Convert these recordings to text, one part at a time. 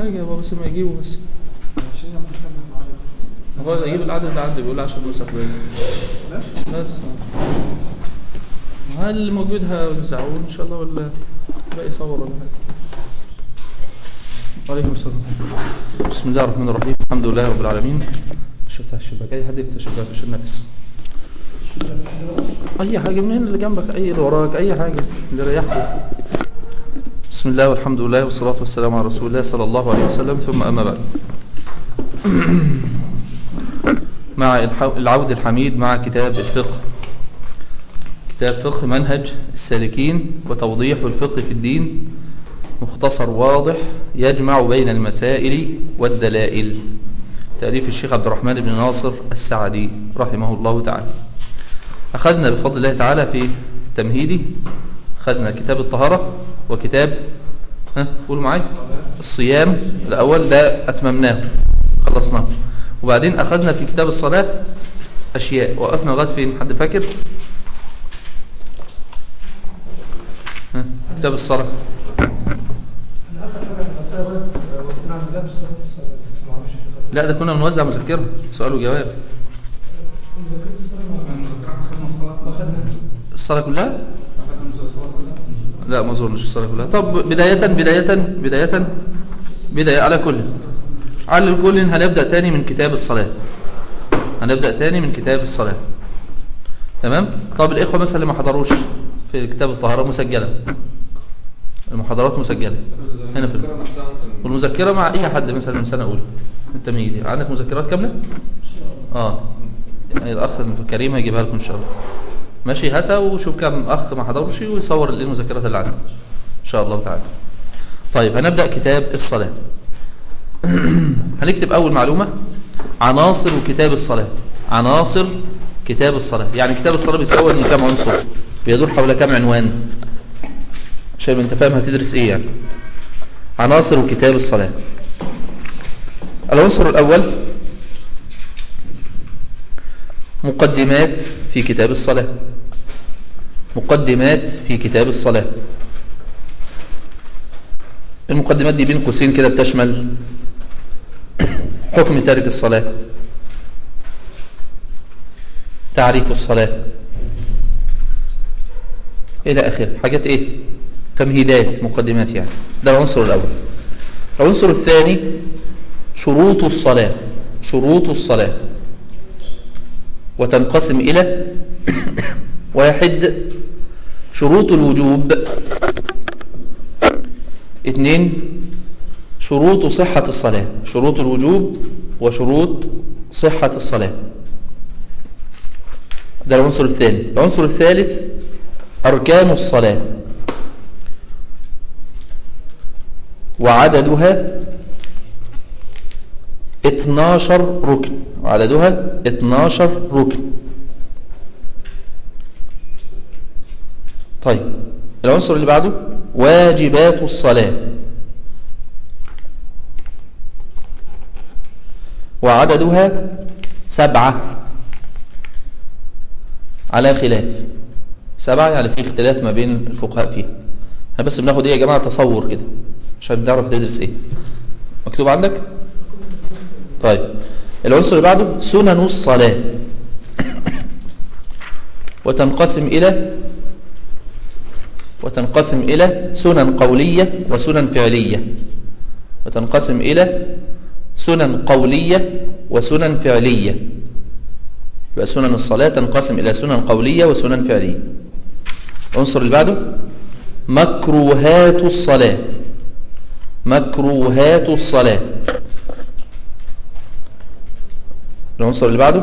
حاجة هو بس ما يجيبه بس عشان لما نسمع معايا بس هو يجيب العدد اللي عنده بيقول 10 نسخ باين بس بس هل اللي موجود هنزعوه ان شاء الله ولا باقي صور ولا حاجه وعليكم السلام بسم الله الرحمن الرحيم الحمد لله رب العالمين شفتها الشباك اي حد يفتح الشباك عشان نفس اي حاجه من هنا اللي جنبك اي اللي وراك اي حاجه اللي يريحك بسم الله والحمد لله والصلاه والسلام على رسول الله صلى الله عليه وسلم ثم اما بعد مع الحو- العود الحميد مع كتاب الفقه كتاب فقه منهج السالكين وتوضيح الفقه في الدين مختصر واضح يجمع بين المسائل والدلائل تأليف الشيخ عبد الرحمن بن ناصر السعدي رحمه الله تعالى أخذنا بفضل الله تعالى في تمهيدي أخذنا كتاب الطهارة وكتاب ها قولوا معايا الصيام الأول ده أتممناه خلصناه وبعدين أخذنا في كتاب الصلاة أشياء وقفنا لغاية فين حد فاكر ها كتاب الصلاة انا اخر حاجه خدتها وقت وقفنا عند لابس بس ما اعرفش لا ده كنا بنوزع مذكرة سؤال وجواب مذاكره الصلاه ما الصلاه واخدنا الصلاة كلها لا ما اظنش الصلاة كلها طب بداية بداية بداية بداية على كل على الكل هنبدأ تاني من كتاب الصلاة هنبدأ تاني من كتاب الصلاة تمام طب الإخوة مثلا اللي ما حضروش في كتاب الطهارة مسجلة المحاضرات مسجلة هنا في والمذكرة مع أي حد مثلا من سنة أولى التمهيدي عندك مذكرات كاملة؟ اه يعني الأخ الكريم هيجيبها لكم إن شاء الله ماشي هاتها وشوف كم أخ ما حضرش ويصور المذكرات اللي عنده إن شاء الله تعالى طيب هنبدأ كتاب الصلاة هنكتب أول معلومة عناصر كتاب الصلاة عناصر كتاب الصلاة يعني كتاب الصلاة بيتكون من كم عنصر بيدور حول كم عنوان عشان انت فاهم هتدرس ايه يعني عناصر كتاب الصلاة العنصر الأول مقدمات في كتاب الصلاة مقدمات في كتاب الصلاة المقدمات دي بين قوسين كده بتشمل حكم تارك الصلاة تعريف الصلاة إلى آخره حاجات إيه تمهيدات مقدمات يعني ده العنصر الأول العنصر الثاني شروط الصلاة شروط الصلاة وتنقسم إلى واحد شروط الوجوب اثنين شروط صحة الصلاة شروط الوجوب وشروط صحة الصلاة ده العنصر الثاني العنصر الثالث أركان الصلاة وعددها 12 ركن وعددها 12 ركن طيب العنصر اللي بعده واجبات الصلاة وعددها سبعة على خلاف سبعة يعني في اختلاف ما بين الفقهاء فيها احنا بس بناخد ايه يا جماعة تصور كده عشان نعرف تدرس ايه مكتوب عندك طيب العنصر اللي بعده سنن الصلاة وتنقسم إلى وتنقسم إلى سنن قولية وسنن فعلية وتنقسم إلى سنن قولية وسنن فعلية يبقى سنن الصلاة تنقسم إلى سنن قولية وسنن فعلية العنصر اللي بعده مكروهات الصلاة مكروهات الصلاة العنصر اللي بعده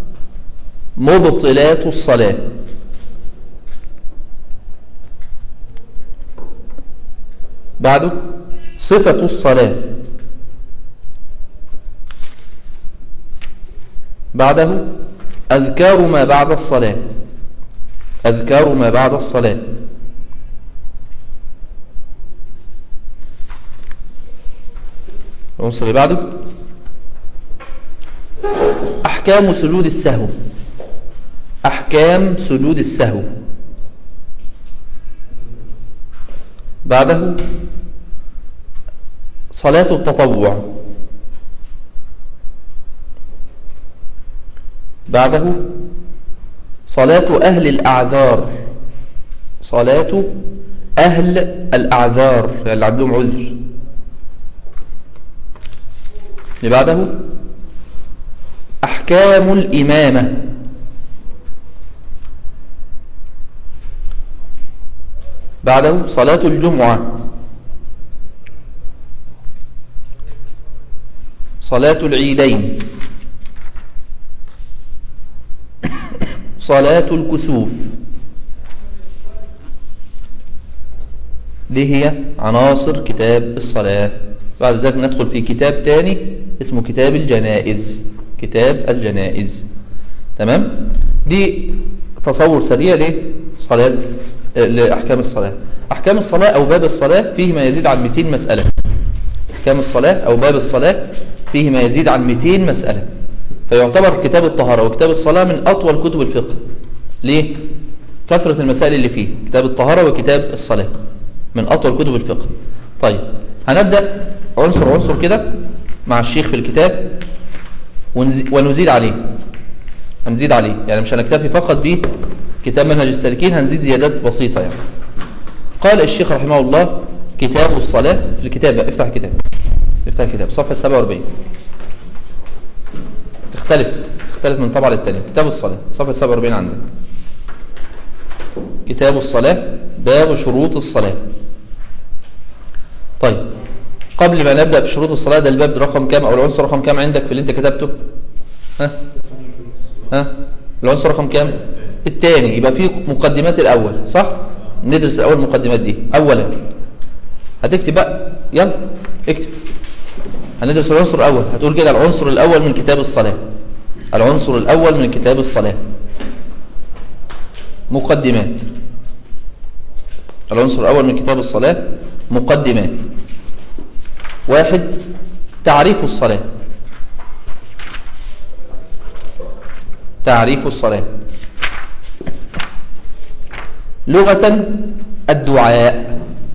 مبطلات الصلاة بعده صفة الصلاة بعده أذكار ما بعد الصلاة أذكار ما بعد الصلاة العنصر اللي بعده أحكام سجود السهو أحكام سجود السهو بعده صلاة التطوع بعده صلاة أهل الأعذار صلاة أهل الأعذار يعني اللي عندهم عذر اللي بعده أحكام الإمامة بعده صلاة الجمعة صلاة العيدين صلاة الكسوف دي هي عناصر كتاب الصلاة بعد ذلك ندخل في كتاب تاني اسمه كتاب الجنائز كتاب الجنائز تمام دي تصور سريع لصلاة لأحكام الصلاة أحكام الصلاة أو باب الصلاة فيه ما يزيد عن 200 مسألة أحكام الصلاة أو باب الصلاة فيه ما يزيد عن 200 مسألة فيعتبر كتاب الطهارة وكتاب الصلاة من أطول كتب الفقه ليه؟ كثرة المسائل اللي فيه كتاب الطهارة وكتاب الصلاة من أطول كتب الفقه طيب هنبدأ عنصر عنصر كده مع الشيخ في الكتاب ونزيد عليه هنزيد عليه يعني مش هنكتفي فقط به كتاب منهج السالكين هنزيد زيادات بسيطة يعني قال الشيخ رحمه الله كتاب الصلاة في الكتاب بقى افتح الكتاب افتح الكتاب صفحة 47 تختلف تختلف من طبعة للتانية كتاب الصلاة صفحة 47 عندك كتاب الصلاة باب شروط الصلاة طيب قبل ما نبدأ بشروط الصلاة ده الباب رقم كام أو العنصر رقم كام عندك في اللي انت كتبته ها ها العنصر رقم كام الثاني يبقى فيه مقدمات الأول صح ندرس الأول المقدمات دي أولا هتكتب بقى يلا اكتب هندرس العنصر الأول هتقول كده العنصر الأول من كتاب الصلاة العنصر الأول من كتاب الصلاة مقدمات العنصر الأول من كتاب الصلاة مقدمات واحد تعريف الصلاة تعريف الصلاة لغة الدعاء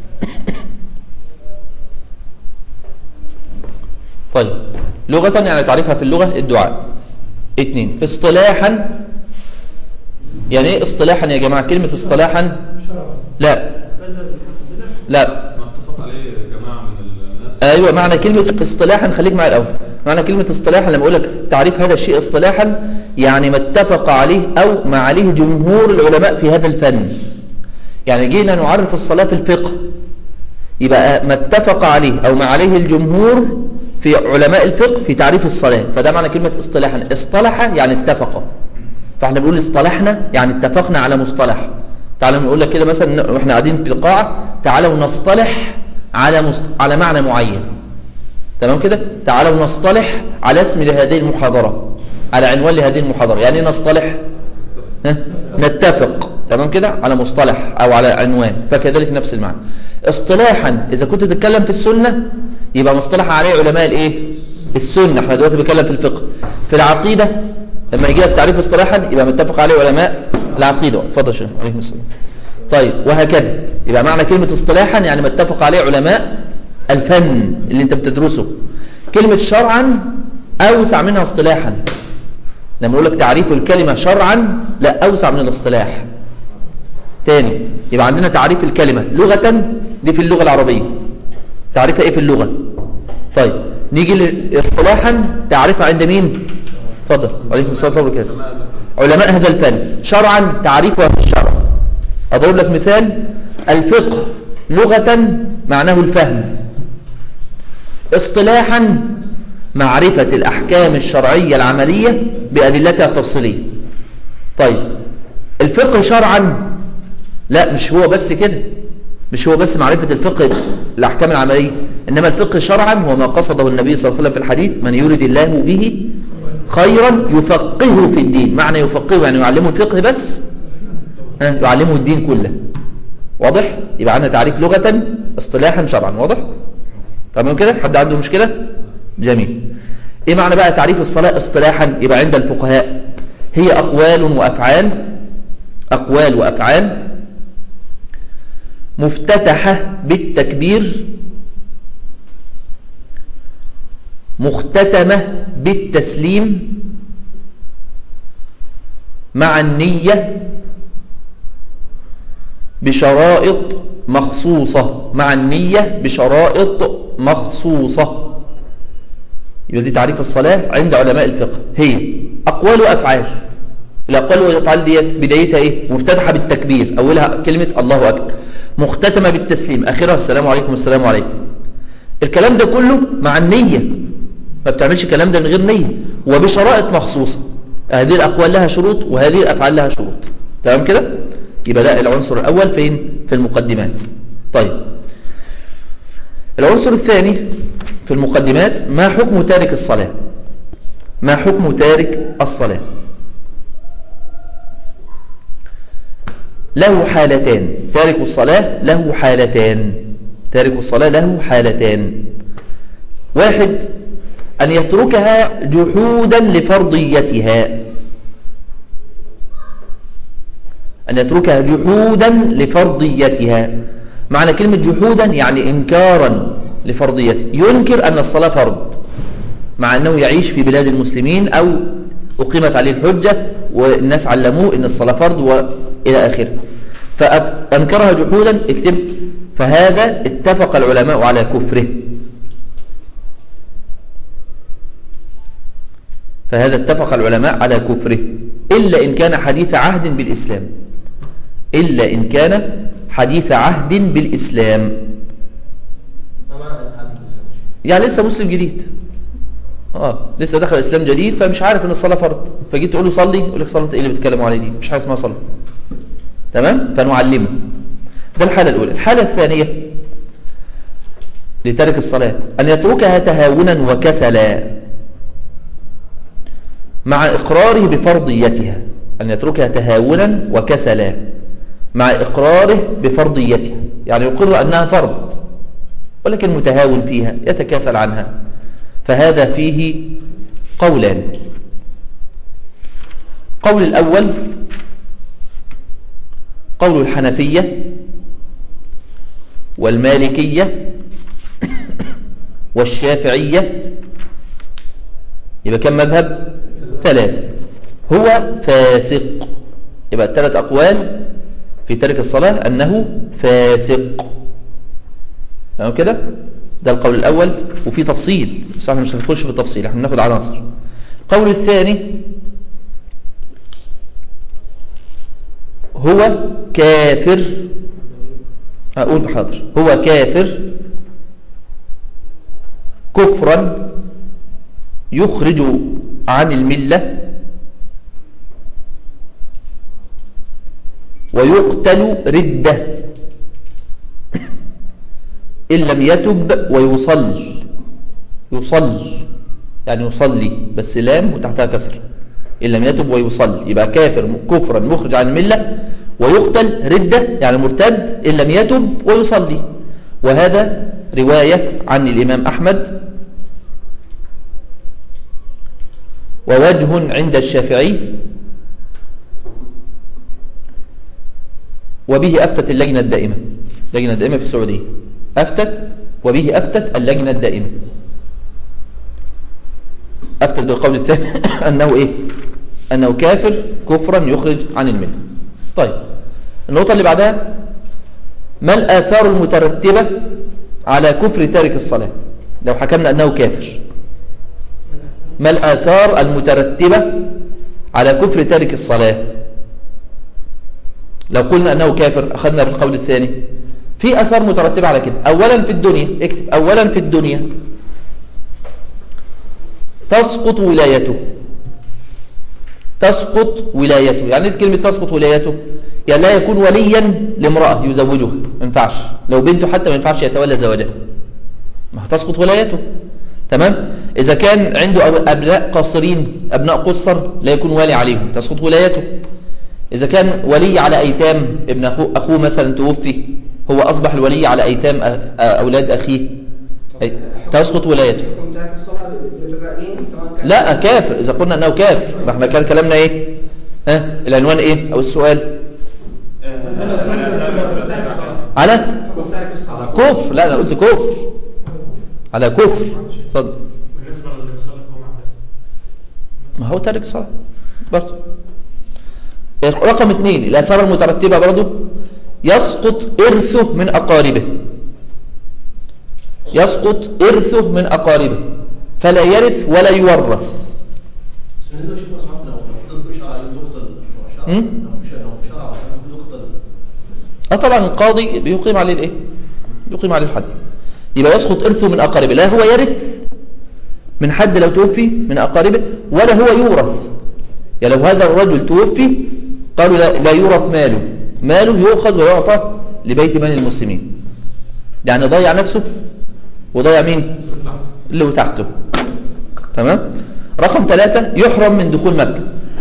طيب لغة يعني تعريفها في اللغة الدعاء اثنين اصطلاحا يعني ايه اصطلاحا يا جماعة كلمة اصطلاحا لا لا متفق عليه جماعة من الناس ايوه معنى كلمة اصطلاحا خليك معايا الاول معنى كلمة اصطلاحا لما اقول لك تعريف هذا الشيء اصطلاحا يعني ما اتفق عليه او ما عليه جمهور العلماء في هذا الفن يعني جينا نعرف الصلاة في الفقه يبقى ما اتفق عليه او ما عليه الجمهور في علماء الفقه في تعريف الصلاة فده معنى كلمة اصطلاحا اصطلح يعني اتفق فاحنا بنقول اصطلحنا يعني اتفقنا على مصطلح تعالوا نقول لك كده مثلا واحنا قاعدين في القاعة تعالوا نصطلح على مست... على معنى معين تمام كده تعالوا نصطلح على اسم لهذه المحاضرة على عنوان لهذه المحاضرة يعني إيه نصطلح ها؟ نتفق تمام كده على مصطلح او على عنوان فكذلك نفس المعنى اصطلاحا اذا كنت تتكلم في السنة يبقى مصطلح عليه علماء الايه السنة احنا دلوقتي بنتكلم في الفقه في العقيدة لما يجي لك تعريف اصطلاحا يبقى متفق عليه علماء العقيدة اتفضل يا شيخ عليكم السلام طيب وهكذا يبقى معنى كلمة اصطلاحا يعني متفق عليه علماء الفن اللي انت بتدرسه كلمة شرعا اوسع منها اصطلاحا لما اقول لك تعريف الكلمة شرعا لا اوسع من الاصطلاح تاني يبقى عندنا تعريف الكلمة لغة دي في اللغة العربية تعريفها ايه في اللغة طيب نيجي اصطلاحا تعريفها عند مين اتفضل عليكم السلام وبركاته علماء هذا الفن شرعا تعريفها في الشرع اضرب لك مثال الفقه لغة معناه الفهم اصطلاحا معرفة الأحكام الشرعية العملية بأدلتها التفصيلية طيب الفقه شرعا لا مش هو بس كده مش هو بس معرفة الفقه الأحكام العملية إنما الفقه شرعا هو ما قصده النبي صلى الله عليه وسلم في الحديث من يريد الله به خيرا يفقهه في الدين معنى يفقهه يعني يعلمه الفقه بس ها يعلمه الدين كله واضح يبقى عندنا تعريف لغة اصطلاحا شرعا واضح تمام كده حد عنده مشكلة جميل ايه معنى بقى تعريف الصلاة اصطلاحا يبقى عند الفقهاء هي أقوال وأفعال أقوال وأفعال مفتتحة بالتكبير مختتمة بالتسليم مع النية بشرائط مخصوصة مع النية بشرائط مخصوصة يبقى دي تعريف الصلاة عند علماء الفقه هي أقوال وأفعال الأقوال والأفعال ديت بدايتها إيه مفتتحة بالتكبير أولها كلمة الله أكبر مختتمة بالتسليم آخرها السلام عليكم والسلام عليكم الكلام ده كله مع النية ما بتعملش الكلام ده من غير نية وبشرائط مخصوصة هذه الأقوال لها شروط وهذه الأفعال لها شروط تمام كده يبقى ده العنصر الأول فين في المقدمات طيب العنصر الثاني في المقدمات ما حكم تارك الصلاة ما حكم تارك الصلاة له حالتان تارك الصلاة له حالتان تارك الصلاة له حالتان واحد أن يتركها جحودا لفرضيتها أن يتركها جحودا لفرضيتها معنى كلمة جحودا يعني إنكارا لفرضيته ينكر أن الصلاة فرض مع أنه يعيش في بلاد المسلمين أو أقيمت عليه الحجة والناس علموه أن الصلاة فرض وإلى آخره فأنكرها جحودا اكتب فهذا اتفق العلماء على كفره فهذا اتفق العلماء على كفره إلا إن كان حديث عهد بالإسلام إلا إن كان حديث عهد بالإسلام يعني لسه مسلم جديد اه لسه دخل الإسلام جديد فمش عارف إن الصلاة فرض فجيت تقول له صلي يقول لك صلاة إيه اللي بتكلموا عليه دي مش حاجة اسمها صلاة تمام فنعلمه ده الحالة الأولى الحالة الثانية لترك الصلاة أن يتركها تهاونا وكسلا مع إقراره بفرضيتها أن يتركها تهاونا وكسلا مع إقراره بفرضيتها يعني يقر أنها فرض ولكن متهاون فيها يتكاسل عنها فهذا فيه قولان قول الأول قول الحنفية والمالكية والشافعية يبقى كم مذهب ثلاثة هو فاسق يبقى الثلاث أقوال في ترك الصلاة أنه فاسق تمام كده ده القول الأول وفي تفصيل بس احنا مش هنخش في التفصيل احنا بناخد عناصر القول الثاني هو كافر أقول بحاضر هو كافر كفرا يخرج عن الملة ويقتل ردة إن لم يتب ويصل يصل يعني يصلي بس لام وتحتها كسر إن لم يتب ويصل يبقى كافر كفرا مخرج عن الملة ويقتل ردة يعني مرتد إن لم يتب ويصلي وهذا رواية عن الإمام أحمد ووجه عند الشافعي وبه أفتت اللجنة الدائمة اللجنة الدائمة في السعودية أفتت وبه أفتت اللجنة الدائمة أفتت بالقول الثاني أنه إيه أنه كافر كفرا يخرج عن الملة طيب النقطة اللي بعدها ما الآثار المترتبة على كفر تارك الصلاة لو حكمنا أنه كافر ما الآثار المترتبة على كفر تارك الصلاة لو قلنا أنه كافر أخذنا بالقول الثاني في أثار مترتبة على كده أولا في الدنيا اكتب أولا في الدنيا تسقط ولايته تسقط ولايته يعني كلمة تسقط ولايته يعني لا يكون وليا لامرأة يزوجها ما ينفعش لو بنته حتى ما ينفعش يتولى زواجها ما تسقط ولايته تمام إذا كان عنده أبناء قاصرين أبناء قصر لا يكون والي عليهم تسقط ولايته إذا كان ولي على أيتام ابن أخوه, أخوه مثلا توفي هو أصبح الولي على أيتام أولاد أخيه تسقط ولايته لا كافر إذا قلنا أنه كافر ما احنا كان كلامنا إيه ها العنوان إيه أو السؤال على كفر لا أنا قلت كفر على كفر اتفضل بالنسبه للي بيصلي الجمعه بس ما هو تارك صلاة برضه رقم اثنين الآثار المترتبة برضه يسقط إرثه من أقاربه يسقط إرثه من أقاربه فلا يرث ولا يورث بس بالنسبه لشيخ اصحابنا لو لو في شرع يقتل شرع مم؟ لو في شرع لو في شرع يقتل اه طبعا القاضي بيقيم عليه الايه يقيم عليه الحد يبقى يسقط ارثه من اقاربه لا هو يرث من حد لو توفي من اقاربه ولا هو يورث يعني لو هذا الرجل توفي قالوا لا, لا يورث ماله ماله يؤخذ ويعطى لبيت مال المسلمين يعني ضيع نفسه وضيع مين اللي تحته تمام رقم ثلاثة يحرم من دخول مكة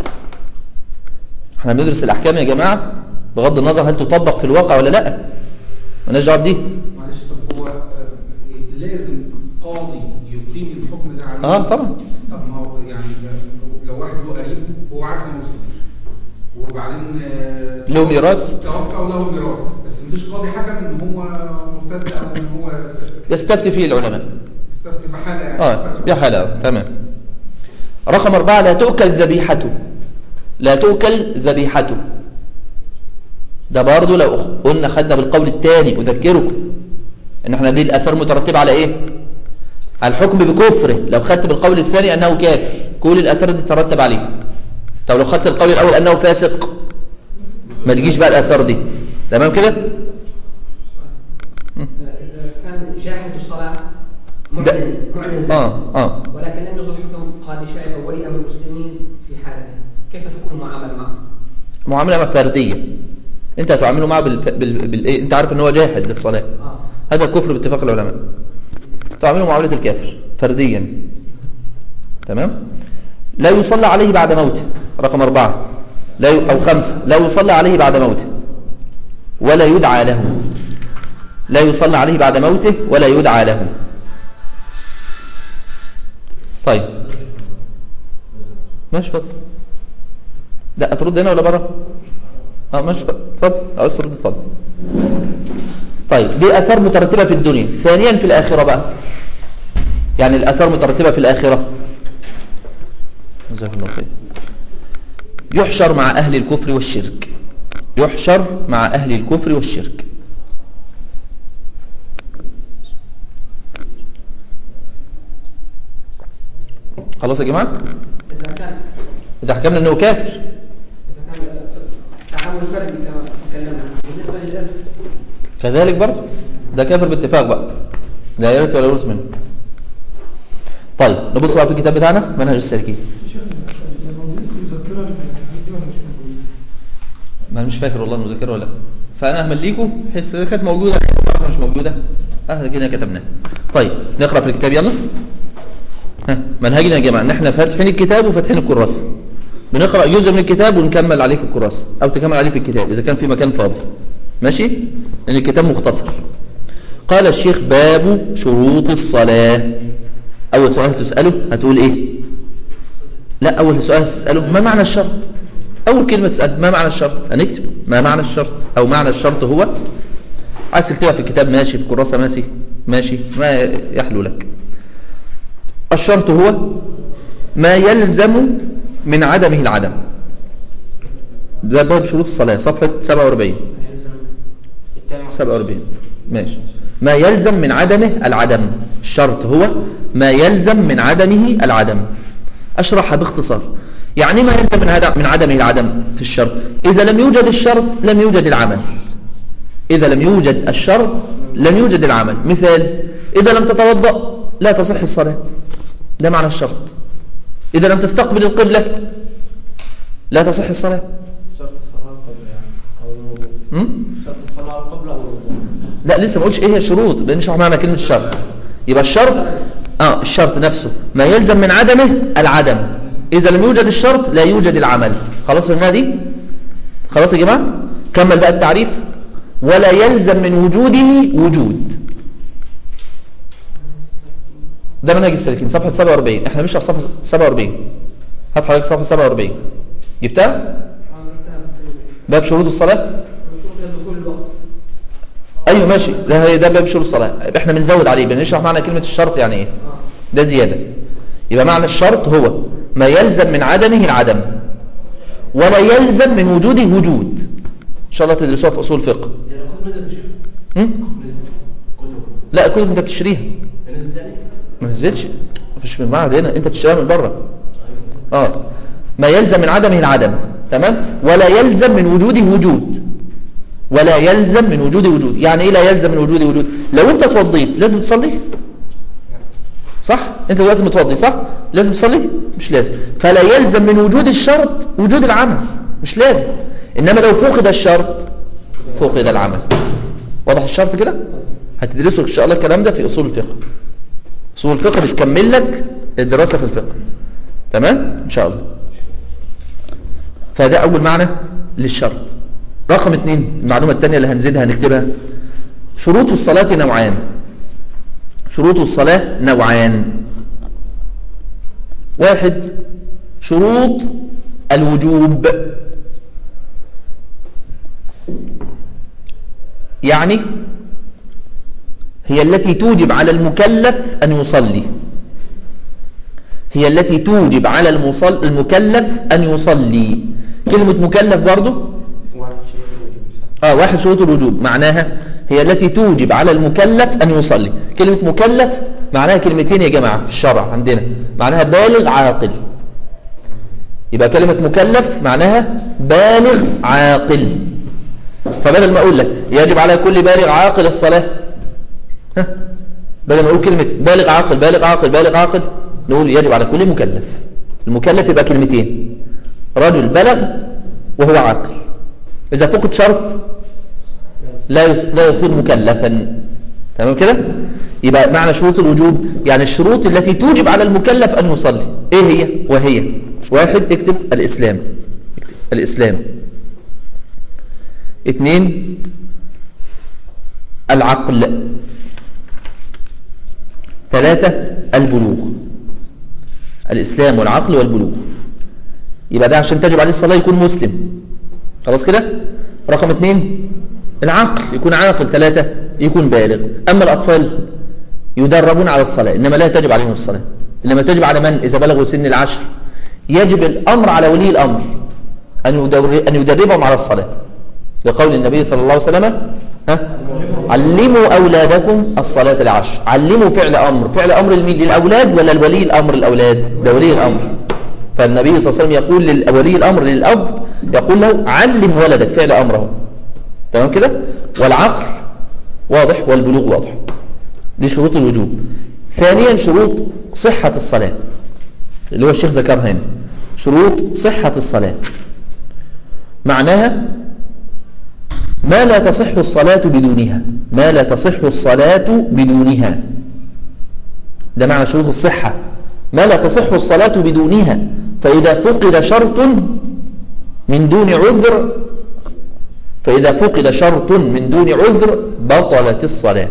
احنا بندرس الأحكام يا جماعة بغض النظر هل تطبق في الواقع ولا لا مالناش دعوه بدي معلش طب هو آه، لازم قاضي يقيم الحكم ده عليه اه طبعا طب ما هو يعني لو- لو واحد له قريب هو عارف انه ما وصلش وبعدين آه، له ميراث توفى وله ميراث بس مفيش قاضي حكم ان هو مرتد او ان هو يستفتي فيه العلماء استفتي بحاله يعني اه يا حلاوة تمام رقم أربعة لا تؤكل ذبيحته لا تؤكل ذبيحته ده برضه لو قلنا خدنا بالقول الثاني أذكركم ان احنا دي الأثار مترتبة على ايه الحكم بكفره لو خدت بالقول الثاني أنه كافر كل الأثار دي ترتب عليه طب لو خدت القول الأول أنه فاسق ما تجيش بقى الأثار دي تمام كده إذا كان جاحد في الصلاة ده- معلن معلن ذلك اه اه ولكن لم يصل حكم قاضي شرعي أو ولي أمر المسلمين في حالته كيف تكون المعاملة معه؟ معاملة فردية انت هتعامله معه بال... بال... بال... إيه؟ انت عارف ان هو جاحد للصلاة آه. هذا الكفر باتفاق العلماء تعامله معاملة الكافر فرديا تمام لا يصلى عليه بعد موته رقم أربعة لا ي... أو خمسة لا يصلى عليه بعد موته ولا يدعى له لا يصلى عليه بعد موته ولا يدعى له طيب ماشي اتفضل لا هترد هنا ولا بره اه ماشي اتفضل عاوز ترد اتفضل طيب دي اثار مترتبه في الدنيا ثانيا في الاخره بقى يعني الاثار مترتبه في الاخره جزاك الله خير يحشر مع اهل الكفر والشرك يحشر مع اهل الكفر والشرك خلاص يا جماعه إذا كان اذا حكمنا انه كافر إذا كان تعامل فردي كما تكلمنا بالنسبة للإرث كذلك برضه ده كافر باتفاق بقى لا يرث ولا يورث منه طيب نبص بقى في الكتاب بتاعنا منهج السالكين شيخ الموجودين في المذكرة الحديث دي ولا مش موجودين؟ ما انا مش فاكر والله المذاكره ولا لا فانا اهمل ليكم بحيث اذا كانت موجوده أو مش موجوده اهلا كده كتبناها طيب نقرا في الكتاب يلا ها منهجنا يا جماعه ان احنا فاتحين الكتاب وفاتحين الكراسه بنقرا جزء من الكتاب ونكمل عليه في الكراسه او تكمل عليه في الكتاب اذا كان في مكان فاضي ماشي لان الكتاب مختصر قال الشيخ باب شروط الصلاه اول سؤال تساله هتقول ايه لا أول سؤال تسأله ما معنى الشرط أول كلمة تسأل ما معنى الشرط هنكتب ما معنى الشرط أو معنى الشرط هو عايز تكتبها في الكتاب ماشي في الكراسة ماشي ماشي ما يحلو لك الشرط هو ما يلزم من عدمه العدم ده باب شروط الصلاة صفحة 47 47 ماشي ما يلزم من عدمه العدم الشرط هو ما يلزم من عدمه العدم أشرحها باختصار يعني ما يلزم من عدم من عدمه العدم في الشرط إذا لم يوجد الشرط لم يوجد العمل إذا لم يوجد الشرط لم يوجد العمل مثال إذا لم تتوضأ لا تصح الصلاة ده معنى الشرط إذا لم تستقبل القبلة لا تصح الصلاة شرط الصلاة قبل يعني أو الوضوء م? شرط الصلاة قبل أو الوضوء لا لسه ما قلتش ايه هي الشروط بنشرح معنى كلمة الشرط يبقى الشرط اه الشرط نفسه ما يلزم من عدمه العدم اذا لم يوجد الشرط لا يوجد العمل خلاص فهمنا دي خلاص يا جماعة كمل بقى التعريف ولا يلزم من وجوده وجود ده منهج السالكين صفحة 47 احنا مش على صفحة 47 هات حضرتك صفحة 47 جبتها حضرتها مسلمين باب شروط الصلاة وشروط دخول الوقت ايوه ماشي ده هي ده باب شروط الصلاه احنا بنزود عليه بنشرح معنى كلمه الشرط يعني ايه آه. ده زياده يبقى معنى الشرط هو ما يلزم من عدمه العدم ولا يلزم من وجوده وجود ان شاء الله تدرسوها في اصول الفقه يعني كتب نزل يا شيخ هم؟ كتب لا كتب انت بتشتريها نزل تاني ما نزلتش مفيش من المعهد هنا انت بتشتريها من بره اه ما يلزم من عدمه العدم تمام ولا يلزم من وجوده وجود ولا يلزم من وجوده وجود يعني ايه لا يلزم من وجوده وجود لو انت اتوضيت لازم تصلي صح انت دلوقتي متوضي صح لازم تصلي مش لازم فلا يلزم من وجود الشرط وجود العمل مش لازم انما لو فقد الشرط فقد العمل واضح الشرط كده هتدرسوا ان شاء الله الكلام ده في اصول الفقه اصول الفقه بتكمل لك الدراسه في الفقه تمام ان شاء الله فده اول معنى للشرط رقم اثنين المعلومه الثانيه اللي هنزيدها هنكتبها شروط الصلاه نوعان شروط الصلاه نوعان واحد شروط الوجوب يعني هي التي توجب على المكلف أن يصلي هي التي توجب على المصل المكلف أن يصلي كلمة مكلف برضو آه واحد شروط الوجوب معناها هي التي توجب على المكلف أن يصلي كلمة مكلف معناها كلمتين يا جماعة في الشرع عندنا معناها بالغ عاقل يبقى كلمة مكلف معناها بالغ عاقل فبدل ما أقول لك يجب على كل بالغ عاقل الصلاة ها بدل ما نقول كلمة بالغ عاقل بالغ عاقل بالغ عاقل نقول يجب على كل مكلف المكلف يبقى كلمتين رجل بلغ وهو عاقل إذا فقد شرط لا يص- لا يصير مكلفا تمام كده يبقى معنى شروط الوجوب يعني الشروط التي توجب على المكلف أن يصلي إيه هي وهي واحد اكتب الإسلام اكتب الإسلام اثنين العقل ثلاثة البلوغ الإسلام والعقل والبلوغ يبقى ده عشان تجب عليه الصلاة يكون مسلم خلاص كده رقم اثنين العقل يكون عاقل ثلاثة يكون بالغ أما الأطفال يدربون على الصلاة إنما لا تجب عليهم الصلاة إنما تجب على من إذا بلغوا سن العشر يجب الأمر على ولي الأمر أن يدر- أن يدربهم على الصلاة لقول النبي صلى الله عليه وسلم ها علموا أولادكم الصلاة العشر علموا فعل أمر فعل أمر لمين للأولاد ولا الولي الأمر الأولاد ده ولي الأمر فالنبي صلى الله عليه وسلم يقول لولي الأمر للأب يقول له علم ولدك فعل أمره تمام كده والعقل واضح والبلوغ واضح دي شروط الوجوب ثانيا شروط صحة الصلاة اللي هو الشيخ ذكرها هنا شروط صحة الصلاة معناها ما لا تصح الصلاة بدونها ما لا تصح الصلاة بدونها ده معنى شروط الصحة ما لا تصح الصلاة بدونها فإذا فقد شرط من دون عذر فإذا فقد شرط من دون عذر بطلت الصلاة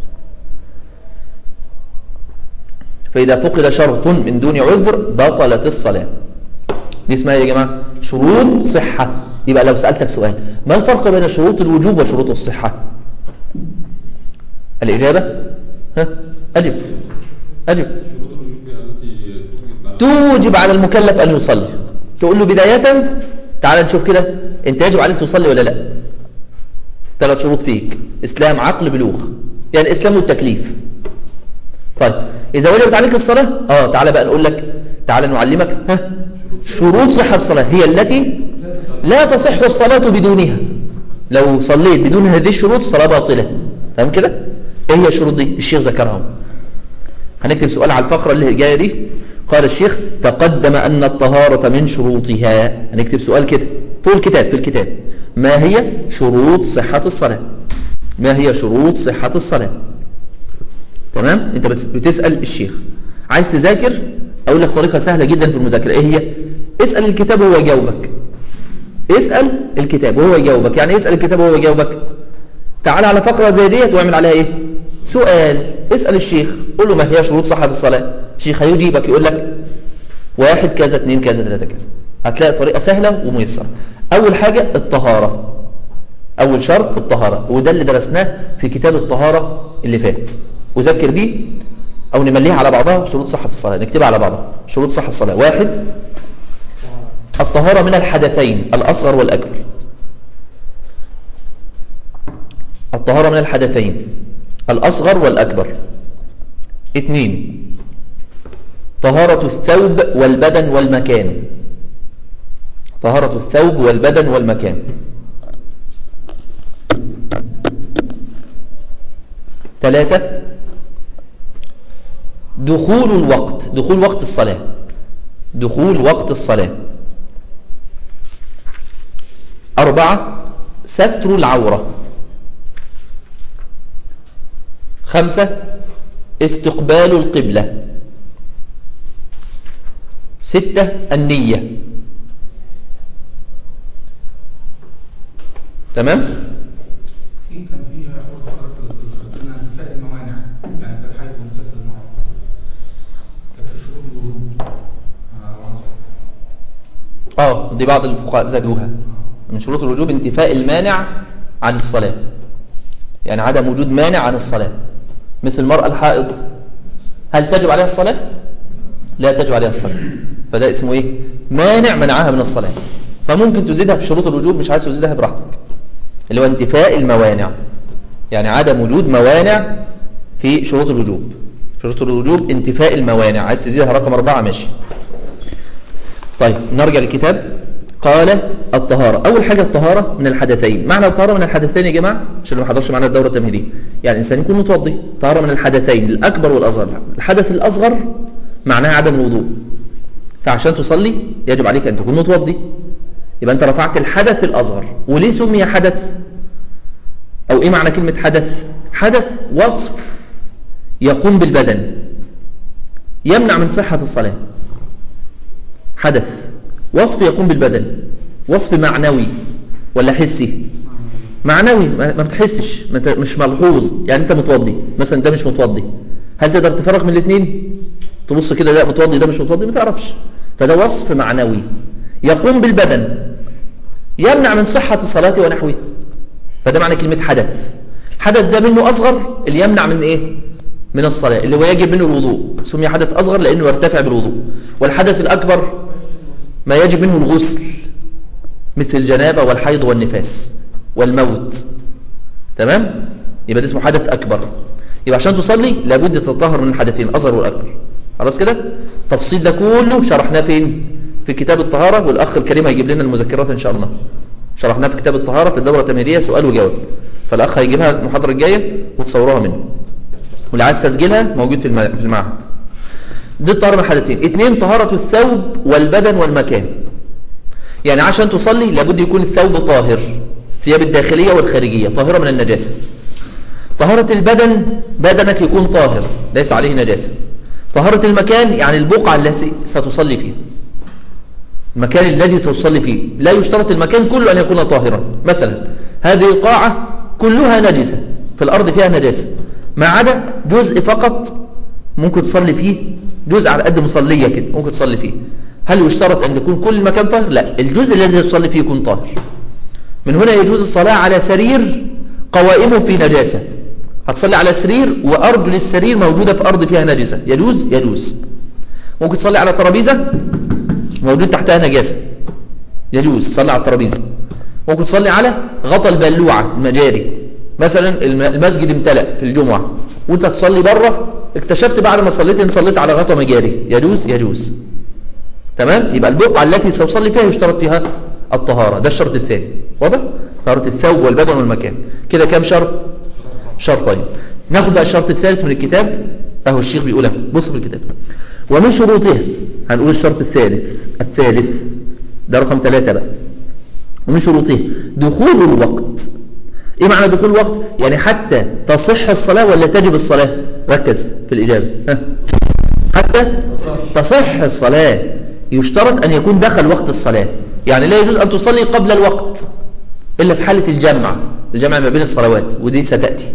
فإذا فقد شرط من دون عذر بطلت الصلاة دي اسمها إيه يا جماعة شروط صحة يبقى لو سألتك سؤال ما الفرق بين شروط الوجوب وشروط الصحة الإجابة ها أجب أجب شروط الوجوب هي التي توجب على توجب على المكلف أن يصلي تقول له بداية تعال نشوف كده أنت يجب عليك تصلي ولا لا ثلاث شروط فيك إسلام عقل بلوغ يعني إسلام والتكليف طيب إذا وجبت عليك الصلاة آه تعال بقى نقول لك تعال نعلمك ها شروط صحة الصلاة هي التي لا تصح الصلاة بدونها لو صليت بدون هذه الشروط الصلاة باطلة تمام كده ايه هي الشروط دي الشيخ ذكرها هنكتب سؤال على الفقرة اللي جاية دي قال الشيخ تقدم أن الطهارة من شروطها هنكتب سؤال كده فوق الكتاب في الكتاب ما هي شروط صحة الصلاة ما هي شروط صحة الصلاة تمام انت بت- بتسأل الشيخ عايز تذاكر اقول لك طريقة سهلة جدا في المذاكرة ايه هي اسأل الكتاب وهو يجاوبك اسأل الكتاب وهو يجاوبك يعني إيه اسأل الكتاب وهو يجاوبك تعال على فقرة زي ديت واعمل عليها ايه سؤال اسأل الشيخ قول له ما هي شروط صحة الصلاة الشيخ هيجيبك يقول لك واحد كذا اثنين كذا ثلاثة كذا هتلاقي طريقة سهلة وميسرة أول حاجة الطهارة أول شرط الطهارة وده اللي درسناه في كتاب الطهارة اللي فات وذكر بيه أو نمليها على بعضها شروط صحة الصلاة نكتبها على بعضها شروط صحة الصلاة واحد الطهارة من الحدثين الأصغر والأكبر الطهارة من الحدثين الأصغر والأكبر اثنين طهارة الثوب والبدن والمكان طهارة الثوب والبدن والمكان ثلاثة دخول الوقت دخول وقت الصلاة دخول وقت الصلاة أربعة ستر العورة خمسة استقبال القبلة ستة النية تمام في كان في برضه حضرتك قلنا انتفاء الموانع يعني كالحيض ونفاس المرأة كان في شروط الوجوب آه، وعنصر. اه دي بعض الفقهاء زادوها من شروط الوجوب انتفاء المانع عن الصلاة يعني عدم وجود مانع عن الصلاة مثل المرأة الحائض هل تجب عليها الصلاة؟ لا تجب عليها الصلاة فده اسمه ايه؟ مانع منعها من الصلاة فممكن تزيدها في شروط الوجوب مش عايز تزيدها براحتك اللي هو انتفاء الموانع يعني عدم وجود موانع في شروط الوجوب في شروط الوجوب انتفاء الموانع عايز تزيدها رقم أربعة ماشي طيب نرجع للكتاب قال الطهارة أول حاجة الطهارة من الحدثين معنى الطهارة من الحدثين يا جماعة عشان ما حضرش معنا الدورة التمهيدية يعني الإنسان يكون متوضي طهارة من الحدثين الأكبر والأصغر الحدث الأصغر معناها عدم الوضوء فعشان تصلي يجب عليك أن تكون متوضي يبقى أنت رفعت الحدث الأصغر وليه سمي حدث أو إيه معنى كلمة حدث حدث وصف يقوم بالبدن يمنع من صحة الصلاة حدث وصف يقوم بالبدن وصف معنوي ولا حسي معنوي ما ما بتحسش ما انت مش ملحوظ يعني انت متوضي مثلا ده مش متوضي هل تقدر تفرق من الاثنين تبص كده ده متوضي ده مش متوضي ما تعرفش فده وصف معنوي يقوم بالبدن يمنع من صحة الصلاة ونحوه فده معنى كلمة حدث حدث ده منه أصغر اللي يمنع من إيه من الصلاة اللي هو يجب منه الوضوء سمي حدث أصغر لأنه يرتفع بالوضوء والحدث الأكبر ما يجب منه الغسل مثل الجنابة والحيض والنفاس والموت تمام يبقى ده اسمه حدث أكبر يبقى عشان تصلي لابد تتطهر من الحدثين الأصغر والأكبر خلاص كده تفصيل ده كله شرحناه فين في كتاب الطهارة والأخ الكريم هيجيب لنا المذكرات إن شاء الله شرحناه في كتاب الطهارة في الدورة التمهيدية سؤال وجواب فالأخ هيجيبها المحاضرة الجاية وتصوروها منه واللي عايز تسجيلها موجود في الم- في المعهد دي الطهارة من حدثين اثنين طهارة الثوب والبدن والمكان يعني عشان تصلي لابد يكون الثوب طاهر الثياب الداخلية والخارجية طاهرة من النجاسة طهارة البدن بدنك يكون طاهر ليس عليه نجاسة طهارة المكان يعني البقعة التي ستصلي فيها المكان الذي تصلي فيه لا يشترط المكان كله أن يكون طاهرا مثلا هذه القاعة كلها نجسة في الأرض فيها نجاسة ما عدا جزء فقط ممكن تصلي فيه جزء على قد مصلية كده ممكن تصلي فيه هل يشترط أن يكون كل المكان طاهر؟ لا الجزء الذي تصلي فيه يكون طاهر من هنا يجوز الصلاة على سرير قوائمه في نجاسة هتصلي على سرير وأرجل السرير موجودة في أرض فيها نجسة يجوز يجوز ممكن تصلي على ترابيزة موجود تحتها نجاسة يجوز تصلي على الترابيزة ممكن تصلي على غطا البلوعة المجاري مثلا الم- المسجد امتلأ في الجمعة وانت تصلي بره اكتشفت بعد ما صليت ان صليت على غطا مجاري يجوز يجوز تمام يبقى البقعة التي سأصلي فيها يشترط فيها الطهارة ده الشرط الثاني واضح طهارة الثوب والبدن والمكان كده كام شرط شرطين ناخد بقى الشرط الثالث من الكتاب اهو الشيخ بيقولها بص في الكتاب ومن شروطها هنقول الشرط الثالث الثالث ده رقم ثلاثة بقى ومن شروطه دخول الوقت ايه معنى دخول الوقت يعني حتى تصح الصلاة ولا تجب الصلاة ركز في الإجابة ها. حتى تصح الصلاة يشترط أن يكون دخل وقت الصلاة يعني لا يجوز أن تصلي قبل الوقت إلا في حالة الجمع الجمع ما بين الصلوات ودي ستأتي